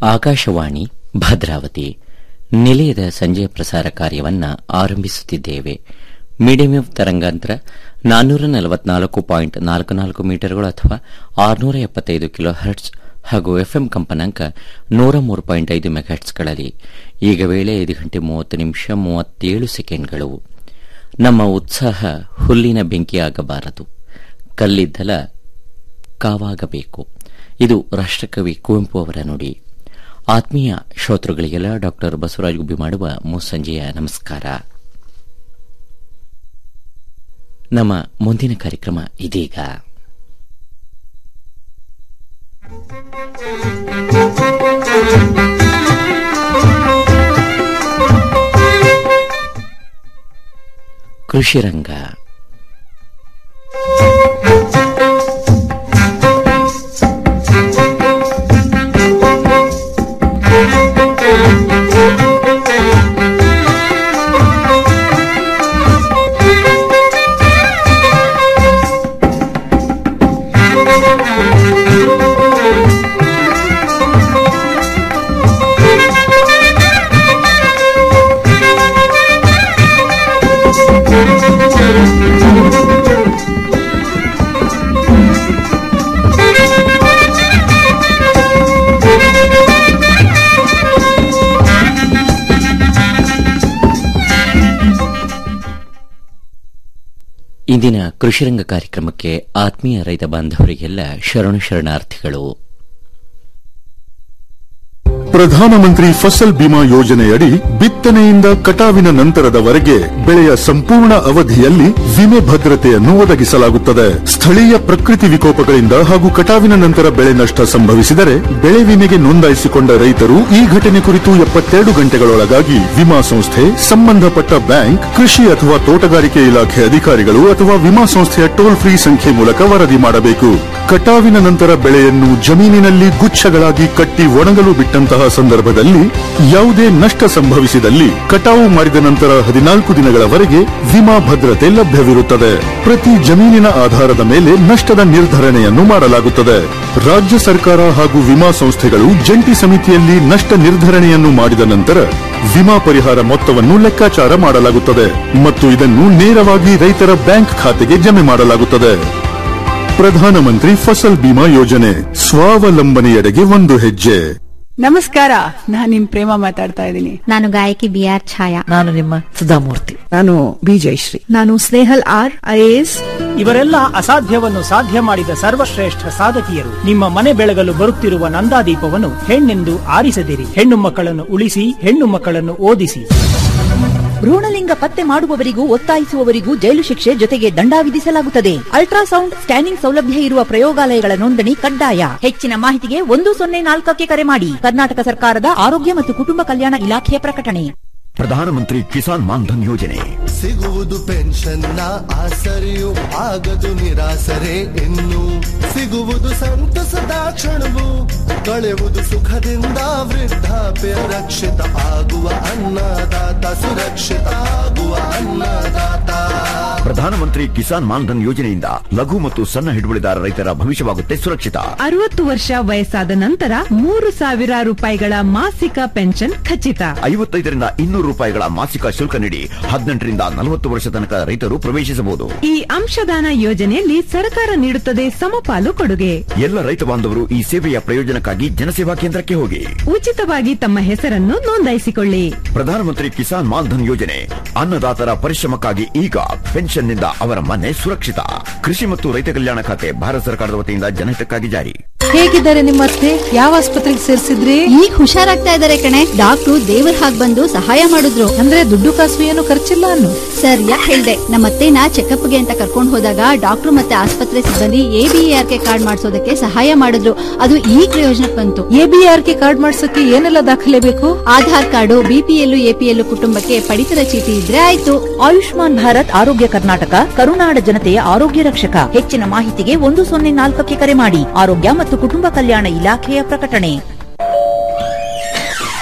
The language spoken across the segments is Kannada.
ಆಕಾಶವಾಣಿ ಭದ್ರಾವತಿ ನಿಲಯದ ಸಂಜೆಯ ಪ್ರಸಾರ ಕಾರ್ಯವನ್ನ ಆರಂಭಿಸುತ್ತಿದ್ದೇವೆ ಮೀಡಿಯಂ ವೇವ್ ತರಂಗಾಂತರ ನಾನ್ನೂರ ನಲವತ್ನಾಲ್ಕು ಪಾಯಿಂಟ್ ನಾಲ್ಕು ನಾಲ್ಕು ಮೀಟರ್ಗಳು ಅಥವಾ ಆರುನೂರ ಎಪ್ಪತ್ತೈದು ಕಿಲೋ ಹರ್ಟ್ಸ್ ಹಾಗೂ ಎಫ್ಎಂ ಕಂಪನಾಂಕ ನೂರ ಮೂರು ಪಾಯಿಂಟ್ ಐದು ಮೆಗಾಹರ್ಟ್ಸ್ಗಳಲ್ಲಿ ಈಗ ವೇಳೆ ಐದು ಗಂಟೆ ಮೂವತ್ತು ನಿಮಿಷ ಮೂವತ್ತೇಳು ಸೆಕೆಂಡ್ಗಳು ನಮ್ಮ ಉತ್ಸಾಹ ಹುಲ್ಲಿನ ಬೆಂಕಿಯಾಗಬಾರದು ಕಲ್ಲಿದ್ದಲ ಕಾವಾಗಬೇಕು ಇದು ರಾಷ್ಟ್ರಕವಿ ಕುವೆಂಪು ಅವರ ನುಡಿ ಆತ್ಮೀಯ ಶ್ರೋತೃಗಳಿಗೆಲ್ಲ ಡಾಕ್ಟರ್ ಬಸವರಾಜ್ ಗುಬ್ಬಿ ಮಾಡುವ ಮುಸ್ಸಂಜೆಯ ನಮಸ್ಕಾರ ನಮ್ಮ ಮುಂದಿನ ಕಾರ್ಯಕ್ರಮ ಇದೀಗ ಕೃಷಿ ರಂಗ ಇಂದಿನ ಕೃಷಿರಂಗ ಕಾರ್ಯಕ್ರಮಕ್ಕೆ ಆತ್ಮೀಯ ರೈತ ಬಾಂಧವರಿಗೆಲ್ಲ ಶರಣು ಶರಣಾರ್ಥಿಗಳು ಪ್ರಧಾನಮಂತ್ರಿ ಫಸಲ್ ಬಿಮಾ ಯೋಜನೆಯಡಿ ಬಿತ್ತನೆಯಿಂದ ಕಟಾವಿನ ನಂತರದವರೆಗೆ ಬೆಳೆಯ ಸಂಪೂರ್ಣ ಅವಧಿಯಲ್ಲಿ ವಿಮೆ ಭದ್ರತೆಯನ್ನು ಒದಗಿಸಲಾಗುತ್ತದೆ ಸ್ಥಳೀಯ ಪ್ರಕೃತಿ ವಿಕೋಪಗಳಿಂದ ಹಾಗೂ ಕಟಾವಿನ ನಂತರ ಬೆಳೆ ನಷ್ಟ ಸಂಭವಿಸಿದರೆ ಬೆಳೆ ವಿಮೆಗೆ ನೋಂದಾಯಿಸಿಕೊಂಡ ರೈತರು ಈ ಘಟನೆ ಕುರಿತು ಎಪ್ಪತ್ತೆರಡು ಗಂಟೆಗಳೊಳಗಾಗಿ ವಿಮಾ ಸಂಸ್ಥೆ ಸಂಬಂಧಪಟ್ಟ ಬ್ಯಾಂಕ್ ಕೃಷಿ ಅಥವಾ ತೋಟಗಾರಿಕೆ ಇಲಾಖೆ ಅಧಿಕಾರಿಗಳು ಅಥವಾ ವಿಮಾ ಸಂಸ್ಥೆಯ ಟೋಲ್ ಫ್ರೀ ಸಂಖ್ಯೆ ಮೂಲಕ ವರದಿ ಮಾಡಬೇಕು ಕಟಾವಿನ ನಂತರ ಬೆಳೆಯನ್ನು ಜಮೀನಿನಲ್ಲಿ ಗುಚ್ಛಗಳಾಗಿ ಕಟ್ಟಿ ಒಣಗಲು ಬಿಟ್ಟಂತಹ ಸಂದರ್ಭದಲ್ಲಿ ಯಾವುದೇ ನಷ್ಟ ಸಂಭವಿಸಿದಲ್ಲಿ ಕಟಾವು ಮಾಡಿದ ನಂತರ ಹದಿನಾಲ್ಕು ದಿನಗಳವರೆಗೆ ವಿಮಾ ಭದ್ರತೆ ಲಭ್ಯವಿರುತ್ತದೆ ಪ್ರತಿ ಜಮೀನಿನ ಆಧಾರದ ಮೇಲೆ ನಷ್ಟದ ನಿರ್ಧರಣೆಯನ್ನು ಮಾಡಲಾಗುತ್ತದೆ ರಾಜ್ಯ ಸರ್ಕಾರ ಹಾಗೂ ವಿಮಾ ಸಂಸ್ಥೆಗಳು ಜಂಟಿ ಸಮಿತಿಯಲ್ಲಿ ನಷ್ಟ ನಿರ್ಧರಣೆಯನ್ನು ಮಾಡಿದ ನಂತರ ವಿಮಾ ಪರಿಹಾರ ಮೊತ್ತವನ್ನು ಲೆಕ್ಕಾಚಾರ ಮಾಡಲಾಗುತ್ತದೆ ಮತ್ತು ಇದನ್ನು ನೇರವಾಗಿ ರೈತರ ಬ್ಯಾಂಕ್ ಖಾತೆಗೆ ಜಮೆ ಮಾಡಲಾಗುತ್ತದೆ ಪ್ರಧಾನಮಂತ್ರಿ ಫಸಲ್ ಬಿಮಾ ಯೋಜನೆ ಸ್ವಾವಲಂಬನೆಯೆಡೆಗೆ ಒಂದು ಹೆಜ್ಜೆ ನಮಸ್ಕಾರ ನಾನ್ ನಿಮ್ ಪ್ರೇಮ ಮಾತಾಡ್ತಾ ಇದ್ದೀನಿ ನಾನು ಗಾಯಕಿ ಬಿ ಆರ್ ಛಾಯಾ ನಾನು ನಿಮ್ಮ ಸುಧಾಮೂರ್ತಿ ನಾನು ಬಿ ಜಯಶ್ರೀ ನಾನು ಸ್ನೇಹಲ್ ಆರ್ ಐಎಎಸ್ ಇವರೆಲ್ಲ ಅಸಾಧ್ಯವನ್ನು ಸಾಧ್ಯ ಮಾಡಿದ ಸರ್ವಶ್ರೇಷ್ಠ ಸಾಧಕಿಯರು ನಿಮ್ಮ ಮನೆ ಬೆಳಗಲು ಬರುತ್ತಿರುವ ನಂದಾದೀಪವನ್ನು ಹೆಣ್ಣೆಂದು ಆರಿಸದಿರಿ ಹೆಣ್ಣು ಮಕ್ಕಳನ್ನು ಉಳಿಸಿ ಹೆಣ್ಣು ಮಕ್ಕಳನ್ನು ಓದಿಸಿ ಭ್ರೂಣಲಿಂಗ ಪತ್ತೆ ಮಾಡುವವರಿಗೂ ಒತ್ತಾಯಿಸುವವರಿಗೂ ಜೈಲು ಶಿಕ್ಷೆ ಜೊತೆಗೆ ದಂಡ ವಿಧಿಸಲಾಗುತ್ತದೆ ಅಲ್ಟ್ರಾಸೌಂಡ್ ಸ್ಕ್ಯಾನಿಂಗ್ ಸೌಲಭ್ಯ ಇರುವ ಪ್ರಯೋಗಾಲಯಗಳ ನೋಂದಣಿ ಕಡ್ಡಾಯ ಹೆಚ್ಚಿನ ಮಾಹಿತಿಗೆ ಒಂದು ಸೊನ್ನೆ ನಾಲ್ಕಕ್ಕೆ ಕರೆ ಮಾಡಿ ಕರ್ನಾಟಕ ಸರ್ಕಾರದ ಆರೋಗ್ಯ ಮತ್ತು ಕುಟುಂಬ ಕಲ್ಯಾಣ ಇಲಾಖೆಯ ಪ್ರಕಟಣೆ ಪ್ರಧಾನಮಂತ್ರಿ ಕಿಸಾನ್ ಮಾನ್ಧನ್ ಯೋಜನೆ ಸಿಗುವುದು ಪೆನ್ಷನ್ನ ಆಸರೆಯು ಆಗದು ನಿರಾಸರೆ ಇನ್ನು ಸಿಗುವುದು ಸಂತಸದ ಕ್ಷಣವು ಕಳೆಯುವುದು ಸುಖದಿಂದ ವೃದ್ಧಾಪ್ಯ ರಕ್ಷಿತ ಆಗುವ ಅನ್ನದಾತ ಸುರಕ್ಷಿತ ಆಗುವ ಅನ್ನದಾತ ಪ್ರಧಾನಮಂತ್ರಿ ಕಿಸಾನ್ ಮಾನ್ಧನ್ ಯೋಜನೆಯಿಂದ ಲಘು ಮತ್ತು ಸಣ್ಣ ಹಿಡುವಳಿದಾರ ರೈತರ ಭವಿಷ್ಯವಾಗುತ್ತೆ ಸುರಕ್ಷಿತ ಅರವತ್ತು ವರ್ಷ ವಯಸ್ಸಾದ ನಂತರ ಮೂರು ಸಾವಿರ ರೂಪಾಯಿಗಳ ಮಾಸಿಕ ಪೆನ್ಷನ್ ಖಚಿತ ಐವತ್ತೈದರಿಂದ ಇನ್ನೂರು ರೂಪಾಯಿಗಳ ಮಾಸಿಕ ಶುಲ್ಕ ನೀಡಿ ಹದಿನೆಂಟರಿಂದ ನಲವತ್ತು ವರ್ಷ ತನಕ ರೈತರು ಪ್ರವೇಶಿಸಬಹುದು ಈ ಅಂಶದಾನ ಯೋಜನೆಯಲ್ಲಿ ಸರ್ಕಾರ ನೀಡುತ್ತದೆ ಸಮಪಾಲು ಕೊಡುಗೆ ಎಲ್ಲ ರೈತ ಬಾಂಧವರು ಈ ಸೇವೆಯ ಪ್ರಯೋಜನಕ್ಕಾಗಿ ಜನಸೇವಾ ಕೇಂದ್ರಕ್ಕೆ ಹೋಗಿ ಉಚಿತವಾಗಿ ತಮ್ಮ ಹೆಸರನ್ನು ನೋಂದಾಯಿಸಿಕೊಳ್ಳಿ ಪ್ರಧಾನಮಂತ್ರಿ ಕಿಸಾನ್ ಮಾನ್ಧನ್ ಯೋಜನೆ ಅನ್ನದಾತರ ಪರಿಶ್ರಮಕ್ಕಾಗಿ ಈಗ ಪೆನ್ಷನ್ನಿಂದ ಅವರ ಮನೆ ಸುರಕ್ಷಿತ ಕೃಷಿ ಮತ್ತು ರೈತ ಕಲ್ಯಾಣ ಖಾತೆ ಭಾರತ ಸರ್ಕಾರದ ವತಿಯಿಂದ ಜನಹಿತಕ್ಕಾಗಿ ಜಾರಿ ಹೇಗಿದ್ದಾರೆ ನಿಮ್ಮ ಅತ್ತೆ ಯಾವ ಆಸ್ಪತ್ರೆಗೆ ಸೇರಿಸಿದ್ರಿ ಈಗ ಹುಷಾರಾಗ್ತಾ ಇದಾರೆ ಕಣೆ ಡಾಕ್ಟ್ರು ದೇವ್ರ ಹಾಗ್ ಬಂದು ಸಹಾಯ ಮಾಡಿದ್ರು ಅಂದ್ರೆ ದುಡ್ಡು ಕಾಸು ಏನು ಖರ್ಚಿಲ್ಲ ಅನ್ನು ಸರ್ ಯಾಕೆ ಹೇಳ್ದೆ ನಮ್ಮ ಅತ್ತೆನ ಚೆಕಪ್ಗೆ ಅಂತ ಕರ್ಕೊಂಡು ಹೋದಾಗ ಡಾಕ್ಟ್ರು ಮತ್ತೆ ಆಸ್ಪತ್ರೆ ಸಿಬ್ಬಂದಿ ಎಬಿಆರ್ಕೆ ಕಾರ್ಡ್ ಮಾಡಿಸೋದಕ್ಕೆ ಸಹಾಯ ಮಾಡಿದ್ರು ಅದು ಈ ಪ್ರಯೋಜನಕ್ಕೆ ಬಂತು ಎಬಿಆರ್ಕೆ ಕಾರ್ಡ್ ಮಾಡ್ಸಕ್ಕೆ ಏನೆಲ್ಲ ದಾಖಲೆ ಬೇಕು ಆಧಾರ್ ಕಾರ್ಡು ಬಿಪಿಎಲ್ ಎಪಿಎಲ್ ಕುಟುಂಬಕ್ಕೆ ಪಡಿತರ ಚೀಟಿ ಇದ್ರೆ ಆಯ್ತು ಆಯುಷ್ಮಾನ್ ಭಾರತ್ ಆರೋಗ್ಯ ಕರ್ನಾಟಕ ಕರುನಾಡ ಜನತೆಯ ಆರೋಗ್ಯ ರಕ್ಷಕ ಹೆಚ್ಚಿನ ಮಾಹಿತಿಗೆ ಒಂದು ಸೊನ್ನೆ ನಾಲ್ಕಕ್ಕೆ ಕರೆ ಮಾಡಿ ಆರೋಗ್ಯ ಮತ್ತು ಕುಟುಂಬ ಕಲ್ಯಾಣ ಇಲಾಖೆಯ ಪ್ರಕಟಣೆ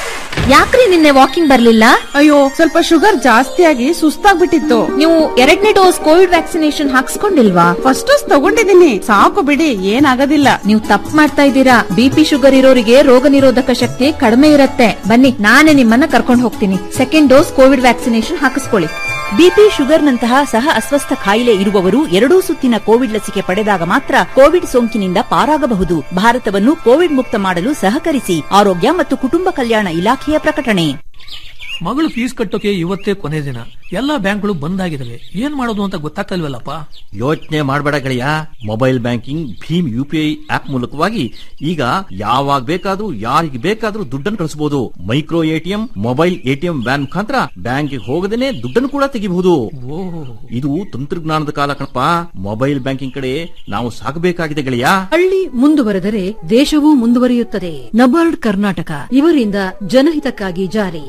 ಯಾಕ್ರಿ ನಿನ್ನೆ ವಾಕಿಂಗ್ ಬರ್ಲಿಲ್ಲ ಅಯ್ಯೋ ಸ್ವಲ್ಪ ಶುಗರ್ ಜಾಸ್ತಿ ಆಗಿ ಸುಸ್ತಾಗ್ಬಿಟ್ಟಿತ್ತು ನೀವು ಎರಡನೇ ಡೋಸ್ ಕೋವಿಡ್ ವ್ಯಾಕ್ಸಿನೇಷನ್ ಹಾಕ್ಸ್ಕೊಂಡಿಲ್ವಾ ಫಸ್ಟ್ ಡೋಸ್ ತಗೊಂಡಿದ್ದೀನಿ ಸಾಕು ಬಿಡಿ ಏನಾಗೋದಿಲ್ಲ ನೀವು ತಪ್ಪು ಮಾಡ್ತಾ ಇದ್ದೀರಾ ಬಿಪಿ ಶುಗರ್ ಇರೋರಿಗೆ ರೋಗ ನಿರೋಧಕ ಶಕ್ತಿ ಕಡಿಮೆ ಇರುತ್ತೆ ಬನ್ನಿ ನಾನೇ ನಿಮ್ಮನ್ನ ಕರ್ಕೊಂಡು ಹೋಗ್ತೀನಿ ಸೆಕೆಂಡ್ ಡೋಸ್ ಕೋವಿಡ್ ವ್ಯಾಕ್ಸಿನೇಷನ್ ಹಾಕಿಸ್ಕೊಳ್ಳಿ ಬಿಪಿ ಶುಗರ್ನಂತಹ ಸಹ ಅಸ್ವಸ್ಥ ಕಾಯಿಲೆ ಇರುವವರು ಎರಡೂ ಸುತ್ತಿನ ಕೋವಿಡ್ ಲಸಿಕೆ ಪಡೆದಾಗ ಮಾತ್ರ ಕೋವಿಡ್ ಸೋಂಕಿನಿಂದ ಪಾರಾಗಬಹುದು ಭಾರತವನ್ನು ಕೋವಿಡ್ ಮುಕ್ತ ಮಾಡಲು ಸಹಕರಿಸಿ ಆರೋಗ್ಯ ಮತ್ತು ಕುಟುಂಬ ಕಲ್ಯಾಣ ಇಲಾಖೆಯ ಪ್ರಕಟಣೆ ಮಗಳು ಫೀಸ್ ಕಟ್ಟೋಕೆ ಇವತ್ತೇ ಕೊನೆ ದಿನ ಎಲ್ಲಾ ಬ್ಯಾಂಕ್ಗಳು ಬಂದ್ ಆಗಿದಾವೆ ಏನ್ ಮಾಡೋದು ಅಂತ ಗೊತ್ತಾಗ್ತಲ್ವಲ್ಲಪ್ಪ ಯೋಚನೆ ಮಾಡಬೇಡ ಗೆಳೆಯ ಮೊಬೈಲ್ ಬ್ಯಾಂಕಿಂಗ್ ಭೀಮ್ ಯು ಪಿ ಐ ಆಪ್ ಮೂಲಕವಾಗಿ ಈಗ ಯಾವಾಗ ಬೇಕಾದ್ರೂ ಯಾರಿಗೆ ಬೇಕಾದ್ರೂ ದುಡ್ಡನ್ನು ಕಳಿಸಬಹುದು micro ATM mobile ATM van ಮುಖಾಂತರ ಬ್ಯಾಂಕ್ಗೆ ಹೋಗದೇನೆ ದುಡ್ಡನ್ನು ಕೂಡ ತೆಗಿಬಹುದು ಇದು ತಂತ್ರಜ್ಞಾನದ ಕಾಲ ಕಣಪ್ಪ ಮೊಬೈಲ್ ಬ್ಯಾಂಕಿಂಗ್ ಕಡೆ ನಾವು ಸಾಗಬೇಕಾಗಿದೆ ಗೆಳೆಯ ಹಳ್ಳಿ ಮುಂದುವರೆದರೆ ದೇಶವೂ ಮುಂದುವರಿಯುತ್ತದೆ ನಬಾರ್ಡ್ ಕರ್ನಾಟಕ ಇವರಿಂದ ಜನಹಿತಕ್ಕಾಗಿ ಜಾರಿ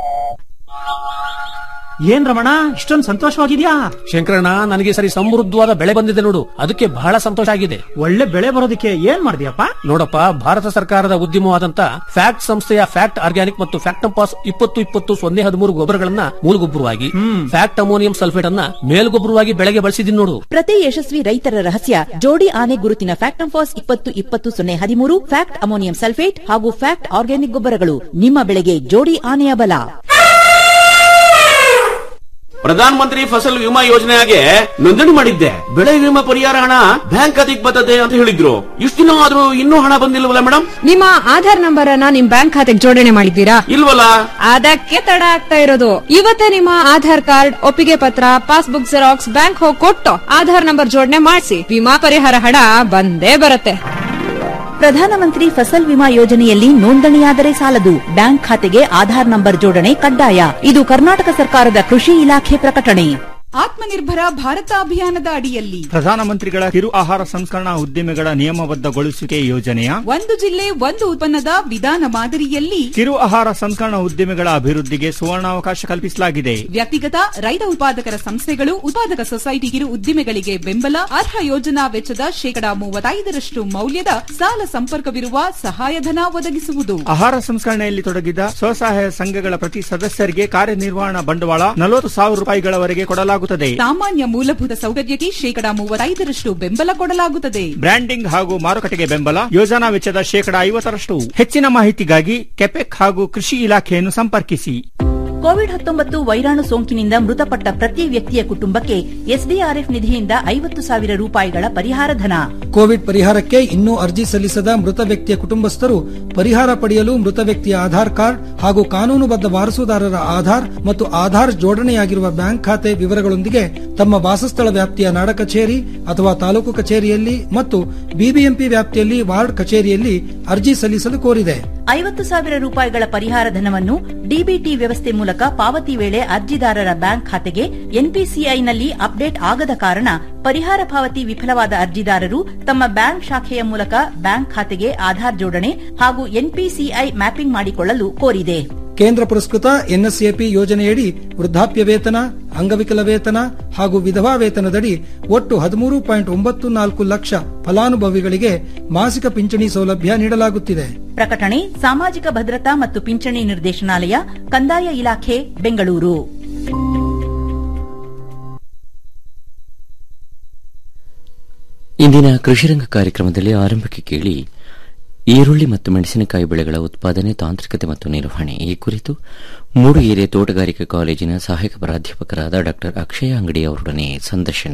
ಏನ್ ರಮಣ ಇಷ್ಟೊಂದು ಸಂತೋಷವಾಗಿದ್ಯಾ ಶಂಕರಣ್ಣ ನನಗೆ ಸರಿ ಸಮೃದ್ಧವಾದ ಬೆಳೆ ಬಂದಿದೆ ನೋಡು ಅದಕ್ಕೆ ಬಹಳ ಸಂತೋಷ ಆಗಿದೆ ಒಳ್ಳೆ ಬೆಳೆ ಬರೋದಕ್ಕೆ ಏನ್ ಮಾಡಿದ್ಯಪ್ಪ ನೋಡಪ್ಪ ಭಾರತ ಸರ್ಕಾರದ ಉದ್ಯಮವಾದಂತ ಫ್ಯಾಕ್ಟ್ ಸಂಸ್ಥೆಯ ಫ್ಯಾಕ್ಟ್ ಆರ್ಗ್ಯಾನಿಕ್ ಮತ್ತು ಫ್ಯಾಕ್ಟಂಪಾಸ್ ಇಪ್ಪತ್ತು ಇಪ್ಪತ್ತು ಸೊನ್ನೆ ಹದಿಮೂರು ಗೊಬ್ಬರಗಳನ್ನ ಮೂಲಗೊಬ್ಬರವಾಗಿ ಫ್ಯಾಕ್ಟ್ ಅಮೋನಿಯಂ ಸಲ್ಫೇಟ್ ಅನ್ನ ಮೇಲ್ಗೊಬ್ಬರವಾಗಿ ಬೆಳೆಗೆ ಬಳಸಿದೀನಿ ನೋಡು ಪ್ರತಿ ಯಶಸ್ವಿ ರೈತರ ರಹಸ್ಯ ಜೋಡಿ ಆನೆ ಗುರುತಿನ ಫ್ಯಾಕ್ಟಂಫಾಸ್ ಇಪ್ಪತ್ತು ಇಪ್ಪತ್ತು ಸೊನ್ನೆ ಹದಿಮೂರು ಫ್ಯಾಕ್ಟ್ ಅಮೋನಿಯಂ ಸಲ್ಫೇಟ್ ಹಾಗೂ ಫ್ಯಾಕ್ಟ್ ಆರ್ಗ್ಯಾನಿಕ್ ಗೊಬ್ಬರಗಳು ನಿಮ್ಮ ಬೆಳೆಗೆ ಜೋಡಿ ಆನೆಯ ಬಲ ಪ್ರಧಾನ ಮಂತ್ರಿ ಫಸಲ್ ವಿಮಾ ಯೋಜನೆಗೆ ನೋಂದಣಿ ಮಾಡಿದ್ದೆ ಬೆಳೆ ವಿಮಾ ಪರಿಹಾರ ಹಣ ಬ್ಯಾಂಕ್ ಖಾತೆಗೆ ಬರ್ತದೆ ಅಂತ ಹೇಳಿದ್ರು ಇಷ್ಟು ದಿನ ಆದ್ರೂ ಇನ್ನೂ ಹಣ ಬಂದಿಲ್ವಲ್ಲ ಮೇಡಮ್ ನಿಮ್ಮ ಆಧಾರ್ ನಂಬರ್ ಅನ್ನ ನಿಮ್ ಬ್ಯಾಂಕ್ ಖಾತೆಗೆ ಜೋಡಣೆ ಮಾಡಿದ್ದೀರಾ ಇಲ್ವಲ್ಲ ಅದಕ್ಕೆ ತಡ ಆಗ್ತಾ ಇರೋದು ಇವತ್ತೇ ನಿಮ್ಮ ಆಧಾರ್ ಕಾರ್ಡ್ ಒಪ್ಪಿಗೆ ಪತ್ರ ಪಾಸ್ಬುಕ್ ಜೆರಾಕ್ಸ್ ಬ್ಯಾಂಕ್ ಹೋಗಿ ಕೊಟ್ಟು ಆಧಾರ್ ನಂಬರ್ ಜೋಡಣೆ ಮಾಡಿಸಿ ವಿಮಾ ಪರಿಹಾರ ಹಣ ಬಂದೇ ಬರುತ್ತೆ ಪ್ರಧಾನಮಂತ್ರಿ ಫಸಲ್ ವಿಮಾ ಯೋಜನೆಯಲ್ಲಿ ನೋಂದಣಿಯಾದರೆ ಸಾಲದು ಬ್ಯಾಂಕ್ ಖಾತೆಗೆ ಆಧಾರ್ ನಂಬರ್ ಜೋಡಣೆ ಕಡ್ಡಾಯ ಇದು ಕರ್ನಾಟಕ ಸರ್ಕಾರದ ಕೃಷಿ ಇಲಾಖೆ ಪ್ರಕಟಣೆ ಆತ್ಮನಿರ್ಭರ ಭಾರತ ಅಭಿಯಾನದ ಅಡಿಯಲ್ಲಿ ಪ್ರಧಾನಮಂತ್ರಿಗಳ ಕಿರು ಆಹಾರ ಸಂಸ್ಕರಣಾ ಉದ್ದಿಮೆಗಳ ನಿಯಮಬದ್ಧಗೊಳಿಸುವಿಕೆ ಯೋಜನೆಯ ಒಂದು ಜಿಲ್ಲೆ ಒಂದು ಉತ್ಪನ್ನದ ವಿಧಾನ ಮಾದರಿಯಲ್ಲಿ ಕಿರು ಆಹಾರ ಸಂಸ್ಕರಣಾ ಉದ್ದಿಮೆಗಳ ಅಭಿವೃದ್ಧಿಗೆ ಸುವರ್ಣಾವಕಾಶ ಕಲ್ಪಿಸಲಾಗಿದೆ ವ್ಯಕ್ತಿಗತ ರೈತ ಉತ್ಪಾದಕರ ಸಂಸ್ಥೆಗಳು ಉತ್ಪಾದಕ ಸೊಸೈಟಿ ಕಿರು ಉದ್ದಿಮೆಗಳಿಗೆ ಬೆಂಬಲ ಅರ್ಹ ಯೋಜನಾ ವೆಚ್ಚದ ಶೇಕಡಾ ಮೂವತ್ತೈದರಷ್ಟು ಮೌಲ್ಯದ ಸಾಲ ಸಂಪರ್ಕವಿರುವ ಸಹಾಯಧನ ಒದಗಿಸುವುದು ಆಹಾರ ಸಂಸ್ಕರಣೆಯಲ್ಲಿ ತೊಡಗಿದ ಸ್ವಸಹಾಯ ಸಂಘಗಳ ಪ್ರತಿ ಸದಸ್ಯರಿಗೆ ಕಾರ್ಯನಿರ್ವಹಣಾ ಬಂಡವಾಳ ನಲವತ್ತು ಸಾವಿರ ರೂಪಾಯಿಗಳವರೆಗೆ ಕೊಡಲಾಗುತ್ತದೆ ಸಾಮಾನ್ಯ ಮೂಲಭೂತ ಸೌಕರ್ಯಕ್ಕೆ ಶೇಕಡಾ ಮೂವತ್ತೈದರಷ್ಟು ಬೆಂಬಲ ಕೊಡಲಾಗುತ್ತದೆ ಬ್ರ್ಯಾಂಡಿಂಗ್ ಹಾಗೂ ಮಾರುಕಟ್ಟೆಗೆ ಬೆಂಬಲ ಯೋಜನಾ ವೆಚ್ಚದ ಶೇಕಡಾ ಐವತ್ತರಷ್ಟು ಹೆಚ್ಚಿನ ಮಾಹಿತಿಗಾಗಿ ಕೆಪೆಕ್ ಹಾಗೂ ಕೃಷಿ ಇಲಾಖೆಯನ್ನು ಸಂಪರ್ಕಿಸಿ ಕೋವಿಡ್ ಹತ್ತೊಂಬತ್ತು ವೈರಾಣು ಸೋಂಕಿನಿಂದ ಮೃತಪಟ್ಟ ಪ್ರತಿ ವ್ಯಕ್ತಿಯ ಕುಟುಂಬಕ್ಕೆ ಎಸ್ಡಿಆರ್ಎಫ್ ನಿಧಿಯಿಂದ ಐವತ್ತು ಸಾವಿರ ರೂಪಾಯಿಗಳ ಪರಿಹಾರ ಧನ ಕೋವಿಡ್ ಪರಿಹಾರಕ್ಕೆ ಇನ್ನೂ ಅರ್ಜಿ ಸಲ್ಲಿಸದ ಮೃತ ವ್ಯಕ್ತಿಯ ಕುಟುಂಬಸ್ಥರು ಪರಿಹಾರ ಪಡೆಯಲು ಮೃತ ವ್ಯಕ್ತಿಯ ಆಧಾರ್ ಕಾರ್ಡ್ ಹಾಗೂ ಕಾನೂನುಬದ್ಧ ವಾರಸುದಾರರ ಆಧಾರ್ ಮತ್ತು ಆಧಾರ್ ಜೋಡಣೆಯಾಗಿರುವ ಬ್ಯಾಂಕ್ ಖಾತೆ ವಿವರಗಳೊಂದಿಗೆ ತಮ್ಮ ವಾಸಸ್ಥಳ ವ್ಯಾಪ್ತಿಯ ನಾಡ ಕಚೇರಿ ಅಥವಾ ತಾಲೂಕು ಕಚೇರಿಯಲ್ಲಿ ಮತ್ತು ಬಿಬಿಎಂಪಿ ವ್ಯಾಪ್ತಿಯಲ್ಲಿ ವಾರ್ಡ್ ಕಚೇರಿಯಲ್ಲಿ ಅರ್ಜಿ ಸಲ್ಲಿಸಲು ಕೋರಿದೆ ಐವತ್ತು ಸಾವಿರ ರೂಪಾಯಿಗಳ ಪರಿಹಾರ ಧನವನ್ನು ಡಿಬಿಟಿ ವ್ಯವಸ್ಥೆ ಮೂಲಕ ಪಾವತಿ ವೇಳೆ ಅರ್ಜಿದಾರರ ಬ್ಯಾಂಕ್ ಖಾತೆಗೆ ಎನ್ಪಿಸಿಐನಲ್ಲಿ ಅಪ್ಡೇಟ್ ಆಗದ ಕಾರಣ ಪರಿಹಾರ ಪಾವತಿ ವಿಫಲವಾದ ಅರ್ಜಿದಾರರು ತಮ್ಮ ಬ್ಯಾಂಕ್ ಶಾಖೆಯ ಮೂಲಕ ಬ್ಯಾಂಕ್ ಖಾತೆಗೆ ಆಧಾರ್ ಜೋಡಣೆ ಹಾಗೂ ಎನ್ಪಿಸಿಐ ಮ್ಯಾಪಿಂಗ್ ಮಾಡಿಕೊಳ್ಳಲು ಕೋರಿದೆ ಕೇಂದ್ರ ಪುರಸ್ಕೃತ ಎನ್ಎಸ್ಎಪಿ ಯೋಜನೆಯಡಿ ವೃದ್ಧಾಪ್ಯ ವೇತನ ಅಂಗವಿಕಲ ವೇತನ ಹಾಗೂ ವಿಧವಾ ವೇತನದಡಿ ಒಟ್ಟು ಹದಿಮೂರು ಪಾಯಿಂಟ್ ಒಂಬತ್ತು ನಾಲ್ಕು ಲಕ್ಷ ಫಲಾನುಭವಿಗಳಿಗೆ ಮಾಸಿಕ ಪಿಂಚಣಿ ಸೌಲಭ್ಯ ನೀಡಲಾಗುತ್ತಿದೆ ಪ್ರಕಟಣೆ ಸಾಮಾಜಿಕ ಭದ್ರತಾ ಮತ್ತು ಪಿಂಚಣಿ ನಿರ್ದೇಶನಾಲಯ ಕಂದಾಯ ಇಲಾಖೆ ಬೆಂಗಳೂರು ಇಂದಿನ ಕೃಷಿರಂಗ ಕಾರ್ಯಕ್ರಮದಲ್ಲಿ ಆರಂಭಕ್ಕೆ ಕೇಳಿ ಈರುಳ್ಳಿ ಮತ್ತು ಮೆಣಸಿನಕಾಯಿ ಬೆಳೆಗಳ ಉತ್ಪಾದನೆ ತಾಂತ್ರಿಕತೆ ಮತ್ತು ನಿರ್ವಹಣೆ ಈ ಕುರಿತು ಮೂಡುಗೆರೆ ತೋಟಗಾರಿಕಾ ಕಾಲೇಜಿನ ಸಹಾಯಕ ಪ್ರಾಧ್ಯಾಪಕರಾದ ಡಾ ಅಕ್ಷಯ ಅಂಗಡಿ ಅವರೊಡನೆ ಸಂದರ್ಶನ